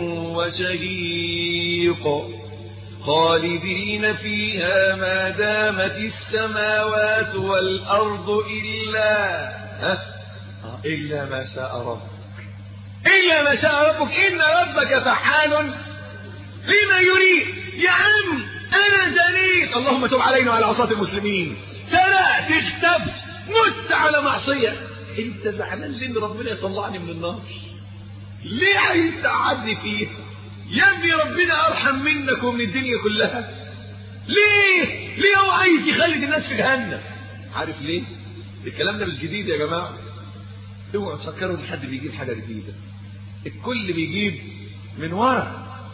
وشهيق خالدين فيها ما دامت السماوات والأرض إلا ها؟ إلا ما شاء ربك إلا ما شاء ربك إن ربك فحال لما يريد يا عم أنا زنيت اللهم تب علينا وعلى عصاة المسلمين سرقت اغتبت مت على معصية أنت زعلان ليه إن ربنا يطلعني من النار ليه عايز تقعدني فيها يا ابني ربنا أرحم منك ومن الدنيا كلها ليه ليه هو عايز يخلد الناس في جهنم عارف ليه الكلام ده مش جديد يا جماعة اوعوا تفكروا ان حد بيجيب حاجة جديدة الكل بيجيب من ورا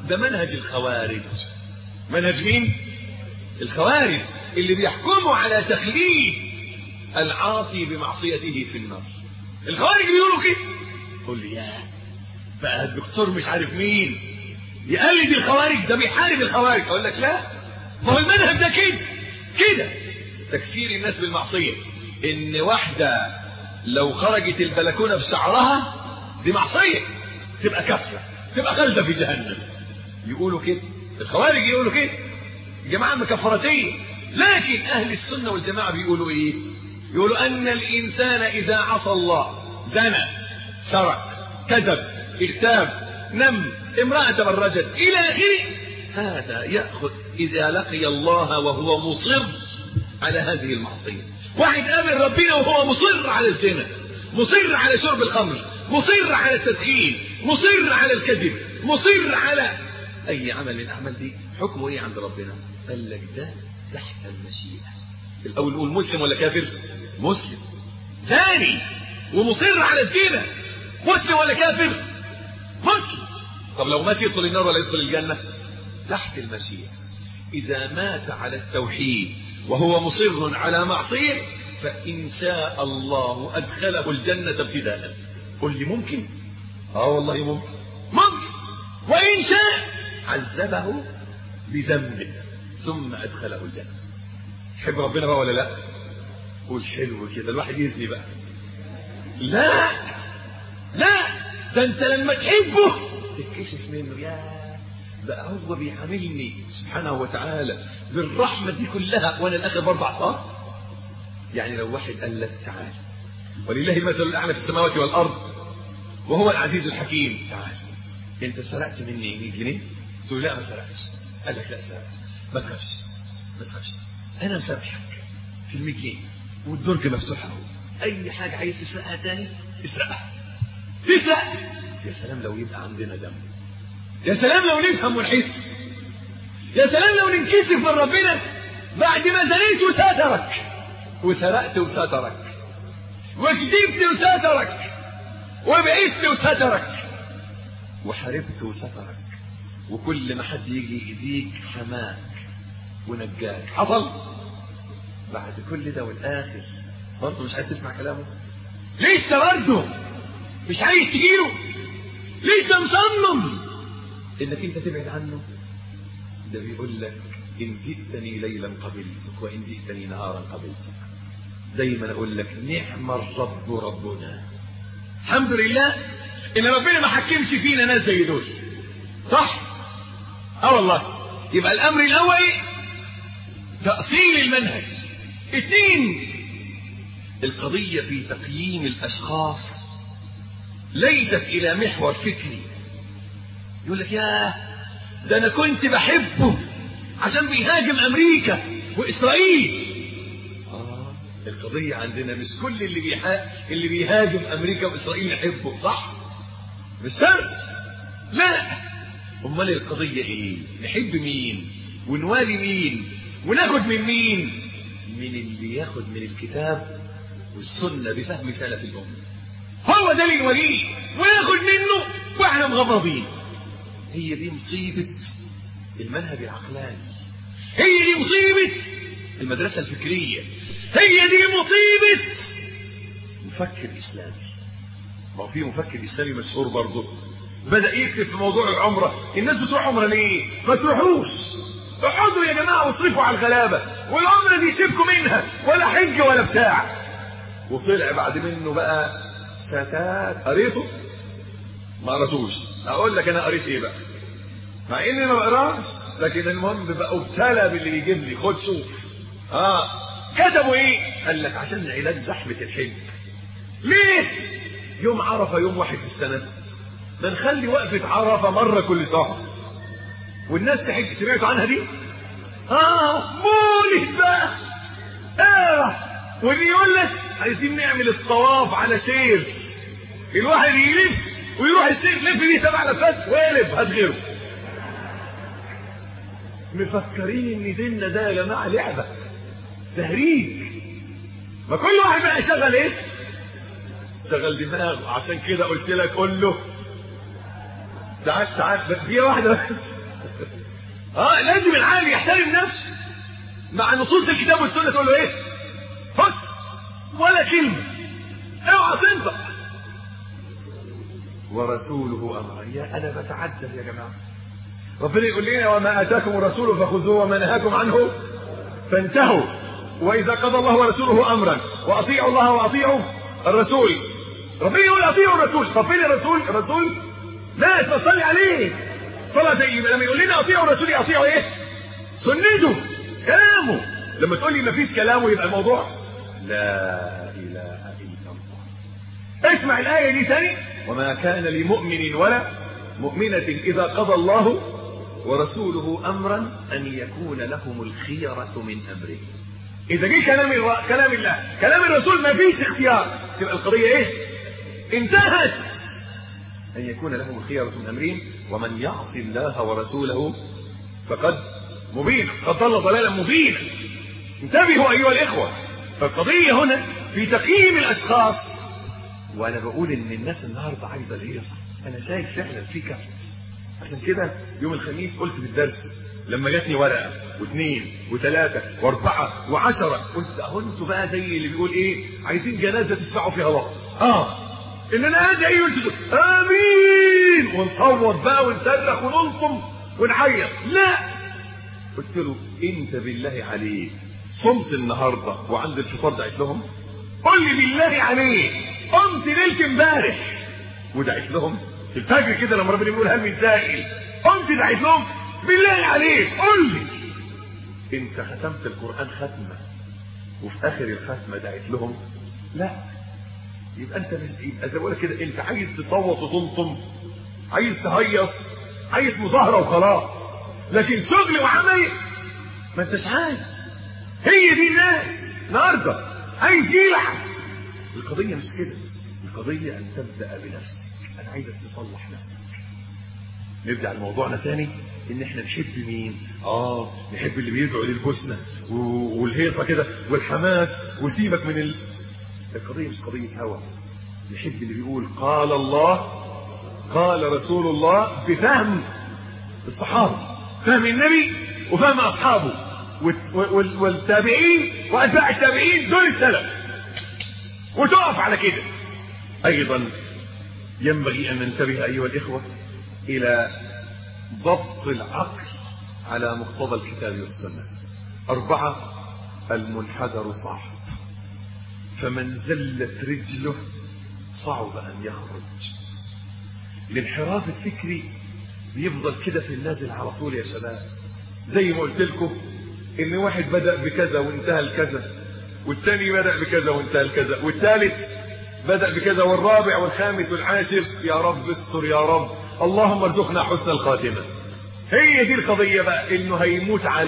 ده منهج الخوارج منهج مين الخوارج اللي بيحكموا على تخليد العاصي بمعصيته في النار الخوارج بيقولوا كده قول لي يا بقى الدكتور مش عارف مين يقلد الخوارج ده بيحارب الخوارج اقول لك لا ما هو المنهج ده كده كده تكفير الناس بالمعصيه ان واحده لو خرجت البلكونه بشعرها دي معصيه تبقى كافره تبقى خالده في جهنم يقولوا كده الخوارج يقولوا كده جماعه مكفرتيه لكن اهل السنه والجماعه بيقولوا ايه يقولوا ان الانسان اذا عصى الله زنى سرق كذب اغتاب نم امراه تبرجت الى اخره هذا ياخذ اذا لقي الله وهو مصر على هذه المعصيه واحد قابل ربنا وهو مصر على الزنا مصر على شرب الخمر مصر على التدخين مصر على الكذب مصر على اي عمل من الاعمال دي حكمه ايه عند ربنا قال لك ده تحت المشيئه الاول نقول مسلم ولا كافر مسلم ثاني ومصر على الزنا مسلم ولا كافر مسلم طب لو مات يدخل النار ولا يدخل الجنه تحت المشيئه اذا مات على التوحيد وهو مصر على معصيه فان شاء الله ادخله الجنه ابتداء قل لي ممكن اه والله ممكن ممكن وان شاء عذبه بذنبه ثم ادخله الجنه تحب ربنا بقى ولا لا قول حلو كده الواحد يزني بقى لا لا ده انت لما تحبه تتكسف منه يا بقى هو بيعاملني سبحانه وتعالى بالرحمة دي كلها وانا الاخر بربع صار يعني لو واحد قال لك تعال ولله المثل الاعلى في السماوات والارض وهو العزيز الحكيم تعال انت سرقت مني 100 جنيه تقول لا ما سرقتش قال لك لا سرقت ما تخافش ما تخافش انا مسامحك في ال 100 جنيه والدرج مفتوح اهو اي حاجه عايز تسرقها تاني اسرقها تسرق يا سلام لو يبقى عندنا دم يا سلام لو نفهم ونحس يا سلام لو ننكسف من ربنا بعد ما زنيت وسترك وسرقت وسترك وكذبت وسترك وبعدت وسترك وحاربت وسترك وكل ما حد يجي يأذيك حماك ونجاك حصل بعد كل ده والاخر برضه مش عايز تسمع كلامه لسه برضه مش عايز تجيله لسه مصمم انك انت تبعد عنه ده بيقول لك ان جئتني ليلا قبلتك وان جئتني نهارا قبلتك دايما اقول لك نعم الرب ربنا الحمد لله ان ربنا ما حكمش فينا ناس زي دول صح اه والله يبقى الامر الاول تاصيل المنهج اثنين القضيه في تقييم الاشخاص ليست الى محور فكري يقول لك يا ده انا كنت بحبه عشان بيهاجم امريكا واسرائيل آه القضيه عندنا مش كل اللي بيها... اللي بيهاجم امريكا واسرائيل نحبه صح مش شرط لا امال القضيه ايه نحب مين ونوالي مين وناخد من مين من اللي ياخد من الكتاب والسنه بفهم سلف الامه هو ده اللي نوريه وناخد منه واحنا مغمضين هي دي مصيبة المنهج العقلاني هي دي مصيبة المدرسة الفكرية هي دي مصيبة مفكر إسلامي ما هو في مفكر إسلامي مشهور برضه بدأ يكتب في موضوع العمرة الناس بتروح عمرة ليه ما تروحوش اقعدوا يا جماعة واصرفوا على الغلابة والعمرة دي سيبكم منها ولا حج ولا بتاع وطلع بعد منه بقى ستات قريته ما قراتوش اقول لك انا قريت ايه بقى مع اني ما بقراش لكن المهم بقى ابتلى باللي بيجيب لي خد شوف اه كتبوا ايه قال لك عشان علاج زحمه الحج ليه يوم عرفه يوم واحد في السنه ده نخلي وقفه عرفه مره كل شهر والناس تحج سمعتوا عنها دي اه مولد بقى اه واللي يقول لك عايزين نعمل الطواف على سير الواحد يلف ويروح السير لف بيه سبع لفات ويقلب هات غيره مفكرين ان ديننا ده يا جماعه لعبه تهريج ما كل واحد بقى شغل ايه شغل دماغه عشان كده قلت لك قول له تعال تعال دي واحده بس اه لازم العالم يحترم نفسه مع نصوص الكتاب والسنه تقول له ايه بص ولا كلمه اوعى تنطق ورسوله امر يا انا بتعجب يا جماعه ربنا يقول لنا وما اتاكم الرسول فخذوه وما نهاكم عنه فانتهوا واذا قضى الله ورسوله امرا واطيعوا الله واطيعوا الرسول ربنا يقول اطيعوا الرسول طب فين الرسول الرسول مات فصلي عليه صلى زي لما يقول لنا اطيعوا الرسول اطيعوا ايه سنته كلامه لما تقول لي ما فيش كلامه يبقى الموضوع لا اله الا الله اسمع الايه دي تاني وما كان لمؤمن ولا مؤمنه اذا قضى الله ورسوله امرا ان يكون لهم الخيره من امره اذا جه كلام الر... كلام الله كلام الرسول ما فيش اختيار تبقى القضيه ايه انتهت ان يكون لهم الخيره من امرهم ومن يعص الله ورسوله فقد مبين قد ضل ضلالا مبينا انتبهوا ايها الاخوه فالقضيه هنا في تقييم الاشخاص وانا بقول ان الناس النهارده عايزه الهيصه انا شايف فعلا في كبت عشان كده يوم الخميس قلت في الدرس لما جاتني ورقه واثنين وثلاثه واربعه وعشره قلت اهو انتوا بقى زي اللي بيقول ايه عايزين جنازه تشفعوا فيها الله اه ان انا ادعي وانتوا امين ونصوت بقى ونصرخ ونلطم ونعيط لا قلت له انت بالله عليك صمت النهارده وعند الفطار دعيت لهم قل لي بالله عليك قمت ليله امبارح ودعيت لهم في الفجر كده لما ربنا بيقول هل من سائل قمت دعيت لهم بالله عليك قل لي انت ختمت القران ختمه وفي اخر الختمه دعيت لهم لا يبقى انت مش يبقى زي ما بقول كده انت عايز تصوت وتنطم عايز تهيص عايز مظاهره وخلاص لكن شغل وعمل ما انتش عايز هي دي الناس النهارده عايز يلعب القضيه مش كده القضيه ان تبدا بنفسك انا عايزك تصلح نفسك نرجع لموضوعنا تاني ان احنا نحب مين اه نحب اللي بيدعو للبسنة و- والهيصة كده والحماس وسيبك من ال... القضية مش قضية هوى نحب اللي بيقول قال الله قال رسول الله بفهم الصحابة فهم النبي وفهم أصحابه وال- وال- والتابعين وأتباع التابعين دول السلف وتقف على كده أيضا ينبغي أن ننتبه أيها الإخوة إلى ضبط العقل على مقتضى الكتاب والسنة أربعة المنحدر صعب فمن زلت رجله صعب أن يخرج الانحراف الفكري بيفضل كده في النازل على طول يا شباب زي ما قلت لكم ان واحد بدأ بكذا وانتهى لكذا والتاني بدأ بكذا وانتهى لكذا والثالث بدأ بكذا والرابع والخامس والعاشر يا رب استر يا رب اللهم ارزقنا حسن الخاتمة هي دي القضية بقى انه هيموت على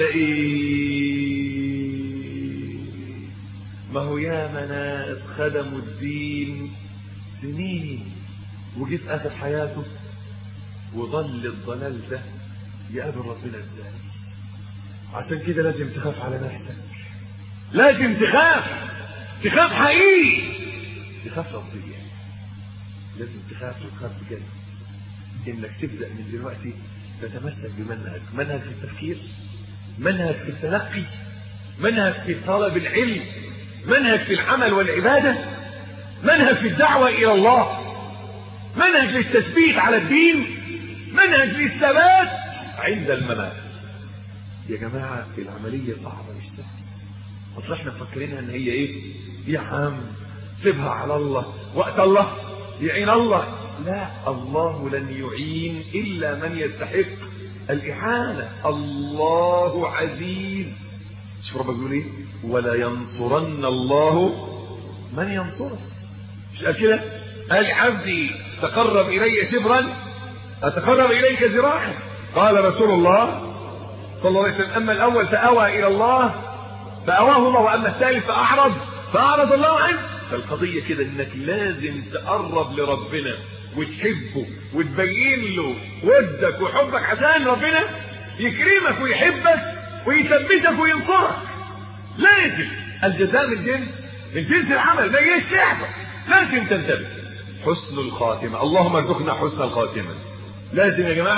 ايه ما هو يا ناس خدموا الدين سنين وجه في اخر حياته وظل الضلال ده يقابل ربنا ازاي عشان كده لازم تخاف على نفسك لازم تخاف تخاف حقيقي تخاف لو تضيع لازم تخاف وتخاف بجد انك تبدا من دلوقتي تتمسك بمنهج منهج في التفكير منهج في التلقي منهج في طلب العلم منهج في العمل والعباده منهج في الدعوه الى الله منهج للتثبيت على الدين منهج للثبات عند الممات يا جماعه العمليه صعبه مش سهله اصل احنا مفكرينها ان هي ايه يا عم سيبها على الله وقت الله يعين الله لا الله لن يعين الا من يستحق الاعانه الله عزيز شوف ربك بيقول ايه ولا ينصرن الله من ينصره مش قال كده قال عبدي تقرب الي شبرا اتقرب اليك ذراعا قال رسول الله صلى الله عليه وسلم اما الاول فاوى الى الله فأواه الله وأما الثالث فأعرض فأعرض الله عنه فالقضية كده إنك لازم تقرب لربنا وتحبه وتبين له ودك وحبك عشان ربنا يكرمك ويحبك ويثبتك وينصرك لازم الجزاء من جنس من جنس العمل ما يجيش لعبة لازم تنتبه حسن الخاتمة اللهم ارزقنا حسن الخاتمة لازم يا جماعة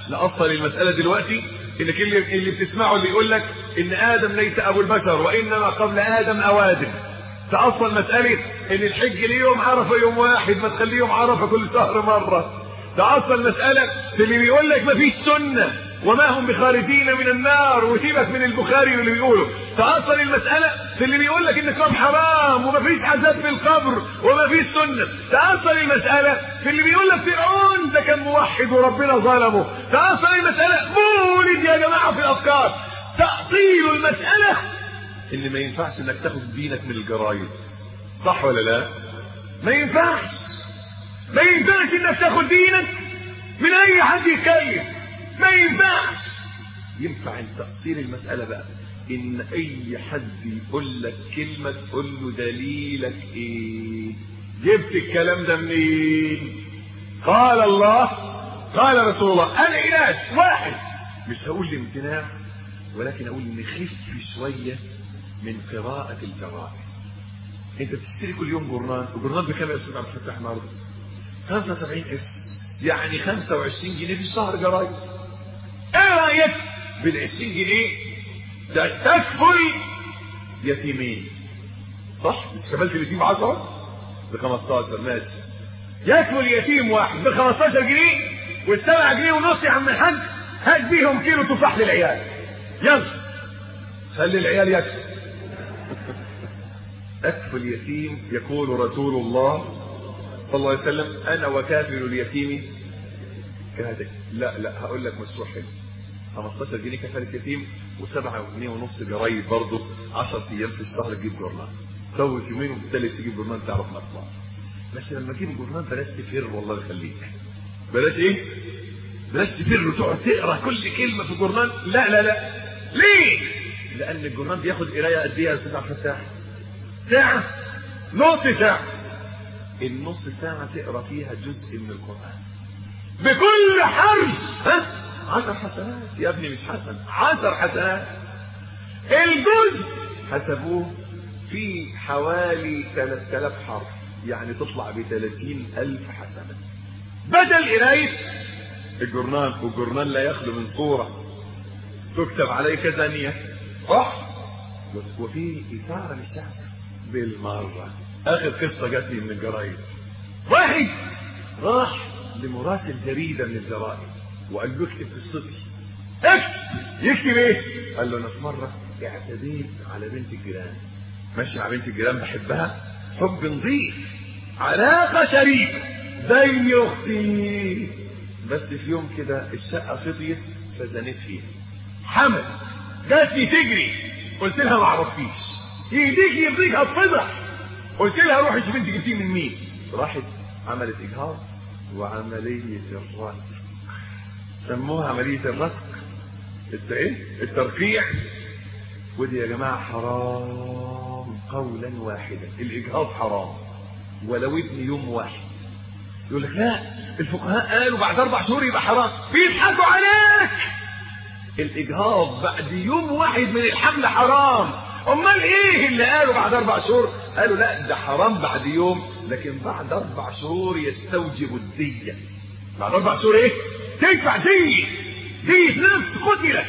نأصل المسألة دلوقتي انك اللي, اللي بتسمعه اللي يقول لك ان ادم ليس ابو البشر وانما قبل ادم اوادم تأصل مسألة ان الحج ليه يوم عرفة يوم واحد ما تخليهم عرفة كل شهر مرة تأصل مسألة في اللي بيقول لك ما فيش سنة وما هم بخارجين من النار وسيبك من البخاري واللي بيقوله تأصل المسألة في اللي بيقول لك ان الصوم حرام وما فيش عذاب في القبر وما فيش سنة تأصل المسألة في اللي بيقول لك فرعون ده كان موحد وربنا ظلمه تأصل المسألة مولد يا جماعة في الأفكار تأصيل المسألة ان ما ينفعش انك تاخد دينك من الجرايد صح ولا لا ما ينفعش ما ينفعش انك تاخد دينك من اي حد يتكلم ما ينفعش ينفع ان تأصيل المسألة بقى ان اي حد يقول لك كلمة تقول له دليلك ايه جبت الكلام ده منين قال الله قال رسول الله العلاج واحد مش هقول الامتناع ولكن اقول نخف شوية من قراءة الجرائد انت بتشتري كل يوم جورنال الجورنال بكام يا استاذ عبد الفتاح النهارده 75 اس يعني 25 جنيه في الشهر جرايد ايه رايك بال 20 جنيه ده تكفل يتيمين صح مش كفلت اليتيم 10 ب 15 ماشي يكفل يتيم واحد ب 15 جنيه والسبعة جنيه ونص يا عم الحاج هات بيهم كيلو تفاح للعيال يلا خلي العيال يكفل أكفل اليتيم يقول رسول الله صلى الله عليه وسلم أنا وكافل اليتيم كهدك لا لا هقول لك مشروع حلو 15 جنيه كفالة يتيم و7 جنيه ونص جرايد برضه 10 ايام في الشهر تجيب جورنال فوت يومين وفي الثالث تجيب جورنال تعرف مطلع بس لما تجيب جورنال بلاش تفر والله يخليك بلاش ايه بلاش تفر وتقعد تقرا كل كلمه في الجورنال لا لا لا ليه لان الجورنال بياخد قرايه قد ايه يا استاذ عبد الفتاح ساعه نص ساعه النص ساعه تقرا فيها جزء من القران بكل حرف ها عشر حسنات يا ابني مش حسن عشر حسنات الجزء حسبوه في حوالي 3000 حرف يعني تطلع ب 30000 حسنة بدل قراية الجورنال والجورنال لا يخلو من صورة تكتب عليه كذا نية صح وفي إثارة للشعب بالمرة آخر قصة جات لي من الجرايد واحد راح لمراسل جريدة من الجرائد وقال له اكتب قصتي اكتب يكتب ايه قال له انا في مرة اعتديت على بنت الجيران ماشي مع بنت الجيران بحبها حب نظيف علاقة شريفة زي اختي بس في يوم كده الشقة فضيت فزنيت فيها حمد جاتني تجري قلت لها ما اعرفكيش يهديك يرضيك هتفضح قلت لها روحي شوفي انت جبتيه من مين راحت عملت اجهاض وعملية الرتق سموها عملية الرتق الت ايه الترقيع ودي يا جماعة حرام قولا واحدا الاجهاض حرام ولو ابن يوم واحد يقول لك لا الفقهاء قالوا بعد اربع شهور يبقى حرام بيضحكوا عليك الاجهاض بعد يوم واحد من الحمل حرام امال ايه اللي قالوا بعد اربع شهور قالوا لا ده حرام بعد يوم لكن بعد اربع شهور يستوجب الدية بعد اربع شهور ايه تدفع دية دية نفس قتلت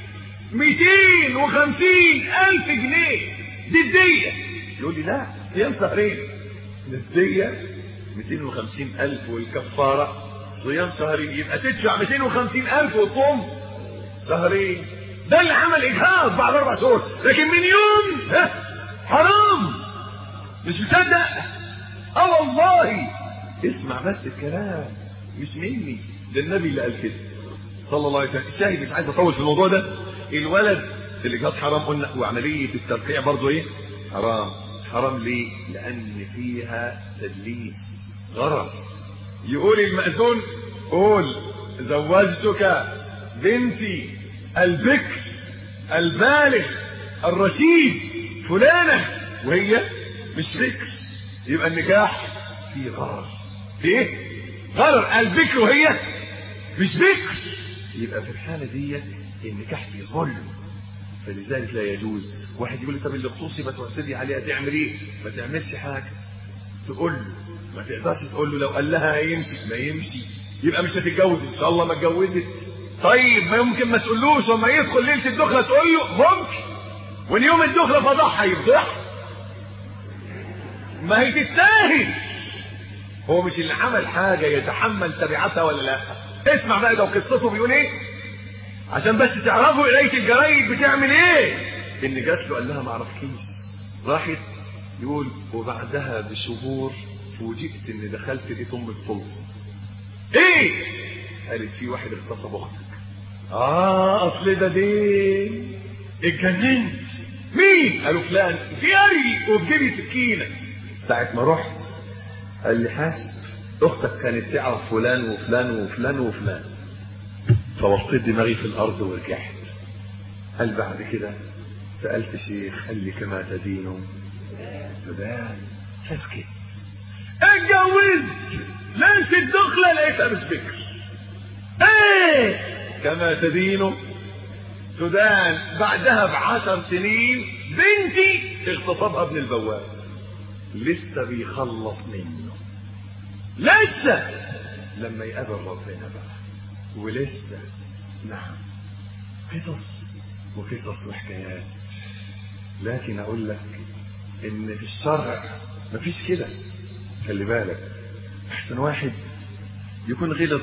250 الف جنيه دي الدية يقول لي لا صيام شهرين الدية 250 الف والكفارة صيام شهرين يبقى تدفع 250 الف وتصوم شهرين ده اللي عمل اجهاض بعد اربع شهور لكن من يوم ها حرام مش مصدق اه والله اسمع بس الكلام مش مني ده النبي اللي قال كده صلى الله عليه وسلم الشاهد مش عايز اطول في الموضوع ده الولد الاجهاض حرام قلنا وعمليه الترقيع برضه ايه حرام حرام ليه لان فيها تدليس غرض يقول المأذون قول زوجتك بنتي البكر البالغ الرشيد فلانة وهي مش بكر يبقى النكاح فيه غرر ايه غرر البكر وهي مش بكر يبقى في الحالة دي النكاح فيه ظلم فلذلك لا يجوز واحد يقول لي طب اللي اغتصبت واعتدي عليها تعمل ايه ما تعملش حاجة تقول له ما تقدرش تقول له لو قال لها هيمشي ما يمشي يبقى مش هتتجوز ان شاء الله ما اتجوزت طيب ما يمكن ما تقولوش وما يدخل ليله الدخله تقول له ممكن واليوم الدخله فضحها يفضح ما هي تستاهل هو مش اللي عمل حاجه يتحمل تبعاتها ولا لا اسمع بقى ده قصته بيقول ايه عشان بس تعرفوا قرايه الجرايد بتعمل ايه ان جات له قال لها ما اعرفكيش راحت يقول وبعدها بشهور فوجئت اني دخلت لقيت امي بفوت ايه قالت في واحد اغتصب اختك اه اصل ده دين اتجننت مين قالوا فلان جري وفي جيبي سكينه ساعه ما رحت قال لي حاسب اختك كانت تعرف فلان وفلان وفلان وفلان فوطيت دماغي في الارض ورجعت قال بعد كده سالت شيخ قال لي كما تدين تدان فسكت اتجوزت ليله الدخله لقيتها مش بكر ايه كما تدين تدان بعدها بعشر سنين بنتي اغتصبها ابن البواب لسه بيخلص منه لسه لما يقابل ربنا بقى ولسه نعم قصص وقصص وحكايات لكن اقول لك ان في الشرع مفيش كده خلي بالك احسن واحد يكون غلط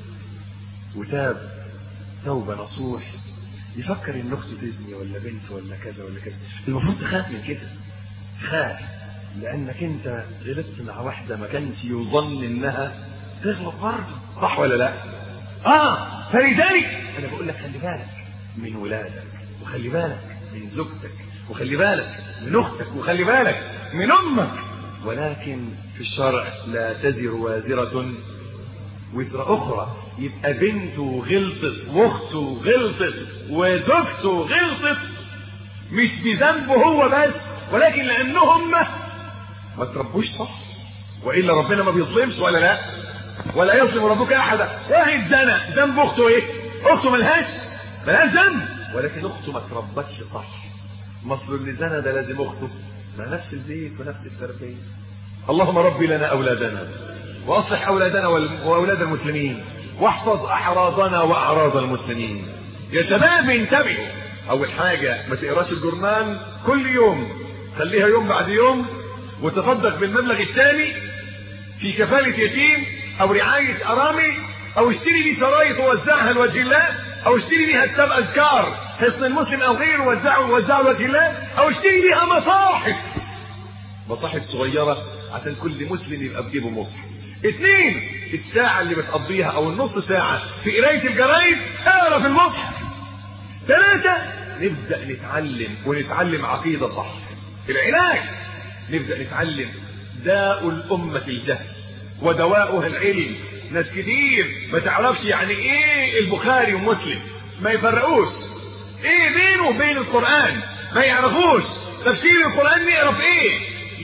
وتاب توبه نصوح يفكر ان اخته تزني ولا بنت ولا كذا ولا كذا المفروض تخاف من كده خاف لانك انت غلطت مع واحده ما كانش يظن انها تغلط برضه صح ولا لا اه فلذلك انا بقول لك خلي بالك من ولادك وخلي بالك من زوجتك وخلي بالك من اختك وخلي بالك من امك ولكن في الشرع لا تزر وازره وزر اخرى يبقى بنته غلطت واخته غلطت وزوجته غلطت مش بذنبه هو بس ولكن لانهم ما تربوش صح والا ربنا ما بيظلمش ولا لا ولا يظلم ربك احدا واحد زنى ذنب اخته ايه اخته ملهاش ملهاش ذنب ولكن اخته ما تربتش صح مصل اللي زنى ده لازم اخته ما نفس البيت ونفس التربيه اللهم ربي لنا اولادنا واصلح اولادنا واولاد المسلمين واحفظ اعراضنا واعراض المسلمين يا شباب انتبهوا اول حاجه ما تقراش الجرنان كل يوم خليها يوم بعد يوم وتصدق بالمبلغ التالي في كفاله يتيم او رعايه ارامل او اشتري لي شرايط ووزعها لوجه الله او اشتري بيها كتاب اذكار حصن المسلم او غيره وزعه ووزعه لوجه الله او اشتري بيها مصاحف مصاحف صغيره عشان كل مسلم يبقى في جيبه مصحف اثنين الساعة اللي بتقضيها او النص ساعة في قراية الجرايد اقرا في المصحف ثلاثة نبدأ نتعلم ونتعلم عقيدة صح العلاج نبدأ نتعلم داء الأمة الجهل ودواؤها العلم ناس كتير ما تعرفش يعني ايه البخاري ومسلم ما يفرقوش ايه بينه وبين القرآن ما يعرفوش تفسير القرآن نعرف ايه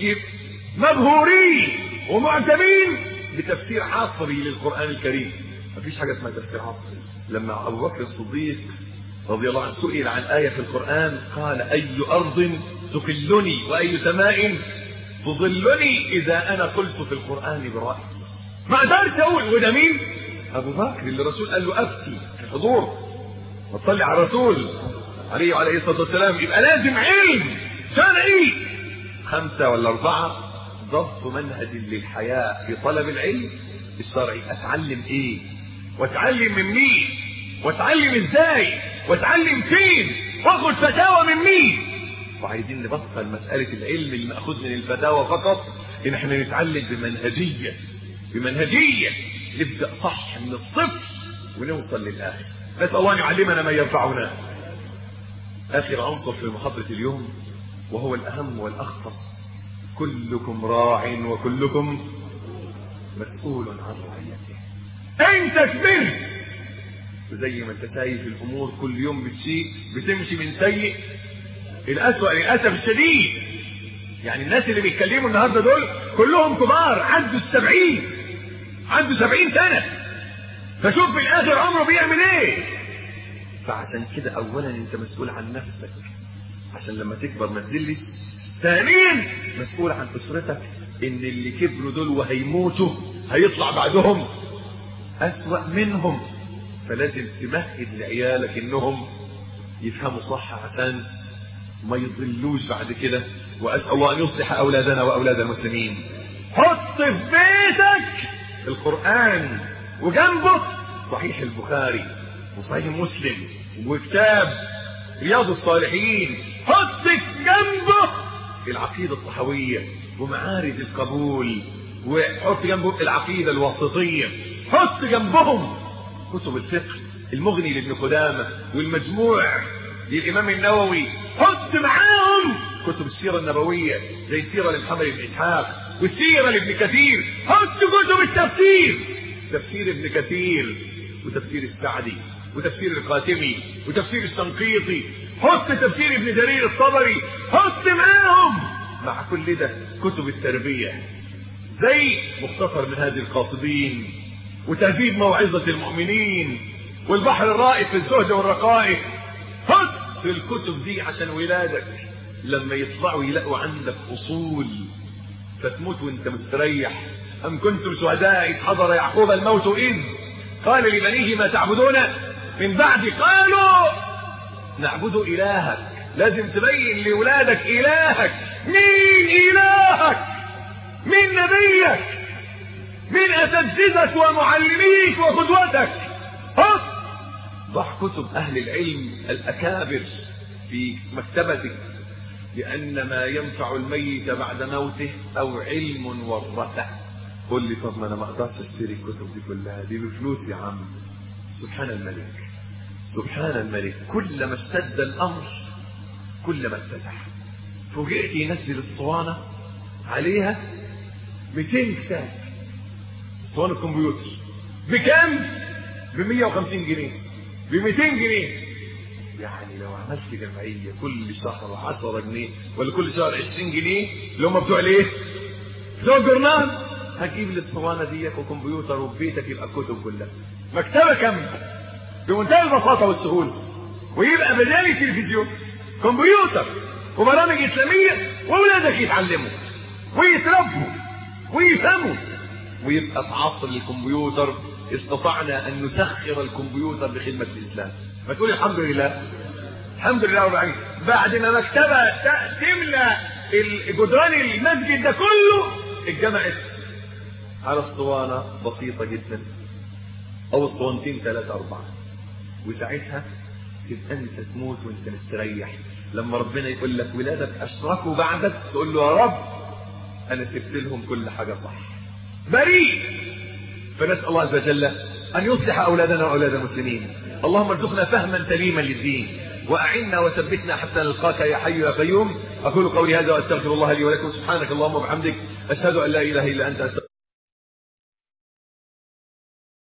مبهورين ومعجبين بتفسير عصري للقرآن الكريم مفيش حاجة اسمها تفسير عصري لما أبو بكر الصديق رضي الله عنه سئل عن آية في القرآن قال أي أرض تكلني وأي سماء تظلني إذا أنا قلت في القرآن برأيي ما أقدرش أقول وده مين؟ أبو بكر اللي الرسول قال له أفتي في الحضور وتصلي على الرسول عليه وعليه الصلاة والسلام يبقى لازم علم شرعي خمسة ولا أربعة ضبط منهج للحياة في طلب العلم الشرعي اتعلم ايه واتعلم من مين واتعلم ازاي واتعلم فين واخد فتاوى من مين وعايزين نبطل مسألة العلم المأخوذ من الفتاوى فقط ان احنا نتعلم بمنهجية بمنهجية نبدأ صح من الصفر ونوصل للآخر نسأل الله أن يعلمنا ما ينفعنا آخر عنصر في محاضرة اليوم وهو الأهم والأخطر كلكم راع وكلكم مسؤول عن رعيته انت كبرت وزي ما انت شايف الامور كل يوم بتشيء بتمشي من سيء الاسوأ للاسف الشديد يعني الناس اللي بيتكلموا النهارده دول كلهم كبار عدوا السبعين عنده سبعين سنة فشوف في الاخر عمره بيعمل ايه فعشان كده اولا انت مسؤول عن نفسك عشان لما تكبر ما تزلش ثانيا مسؤول عن اسرتك ان اللي كبروا دول وهيموتوا هيطلع بعدهم اسوأ منهم فلازم تمهد لعيالك انهم يفهموا صح عشان ما يضلوش بعد كده واسال الله ان يصلح اولادنا واولاد المسلمين حط في بيتك القران وجنبه صحيح البخاري وصحيح مسلم وكتاب رياض الصالحين حط جنبه العقيده الطحويه ومعارج القبول وحط جنبه العقيده الواسطيه حط جنبهم كتب الفقه المغني لابن قدامه والمجموع للامام النووي حط معاهم كتب السيره النبويه زي السيره لمحمد بن اسحاق والسيره لابن كثير حط كتب التفسير تفسير ابن كثير وتفسير السعدي وتفسير القاسمي وتفسير الشنقيطي حط تفسير ابن جرير الطبري حط معاهم مع كل ده كتب التربيه زي مختصر منهاج القاصدين وتهذيب موعظة المؤمنين والبحر الرائق في الزهد والرقائق حط الكتب دي عشان ولادك لما يطلعوا يلاقوا عندك أصول فتموت وانت مستريح أم كنتم شهداء إذ حضر يعقوب الموت إذ قال لبنيه ما تعبدون من بعد قالوا نعبد إلهك لازم تبين لولادك إلهك مين إلهك مين نبيك من أساتذتك ومعلميك وقدوتك ها ضع كتب أهل العلم الأكابر في مكتبتك لأن ما ينفع الميت بعد موته أو علم ورثه قل لي طب ما أنا ما أقدرش أشتري الكتب دي كلها دي بفلوس يا عم سبحان الملك سبحان الملك كلما اشتد الأمر كلما اتسع فوجئت ينزل الاسطوانة عليها 200 كتاب اسطوانة كمبيوتر بكم؟ ب 150 جنيه ب 200 جنيه يعني لو عملت جمعية كل شهر 10 جنيه ولا كل شهر 20 جنيه اللي هم بتوع الايه؟ بتوع الجورنال هتجيب الاسطوانة ديك وكمبيوتر وفي بيتك يبقى الكتب كلها مكتبة كاملة بمنتهى البساطة والسهولة ويبقى بدال التلفزيون كمبيوتر وبرامج إسلامية وأولادك يتعلموا ويتربوا ويفهموا ويبقى في عصر الكمبيوتر استطعنا أن نسخر الكمبيوتر لخدمة الإسلام ما تقول الحمد لله الحمد لله رب العالمين بعد ما مكتبة تملى جدران المسجد ده كله اتجمعت على اسطوانة بسيطة جدا أو اسطوانتين ثلاثة أربعة وساعتها تبقى أنت تموت وأنت مستريح لما ربنا يقول لك ولادك أشركوا بعدك تقول له يا رب أنا سبت لهم كل حاجة صح بريء فنسأل الله عز وجل أن يصلح أولادنا وأولاد المسلمين اللهم ارزقنا فهما سليما للدين وأعنا وثبتنا حتى نلقاك يا حي يا قيوم أقول قولي هذا وأستغفر الله لي ولكم سبحانك اللهم وبحمدك أشهد أن لا إله إلا أنت أستغفر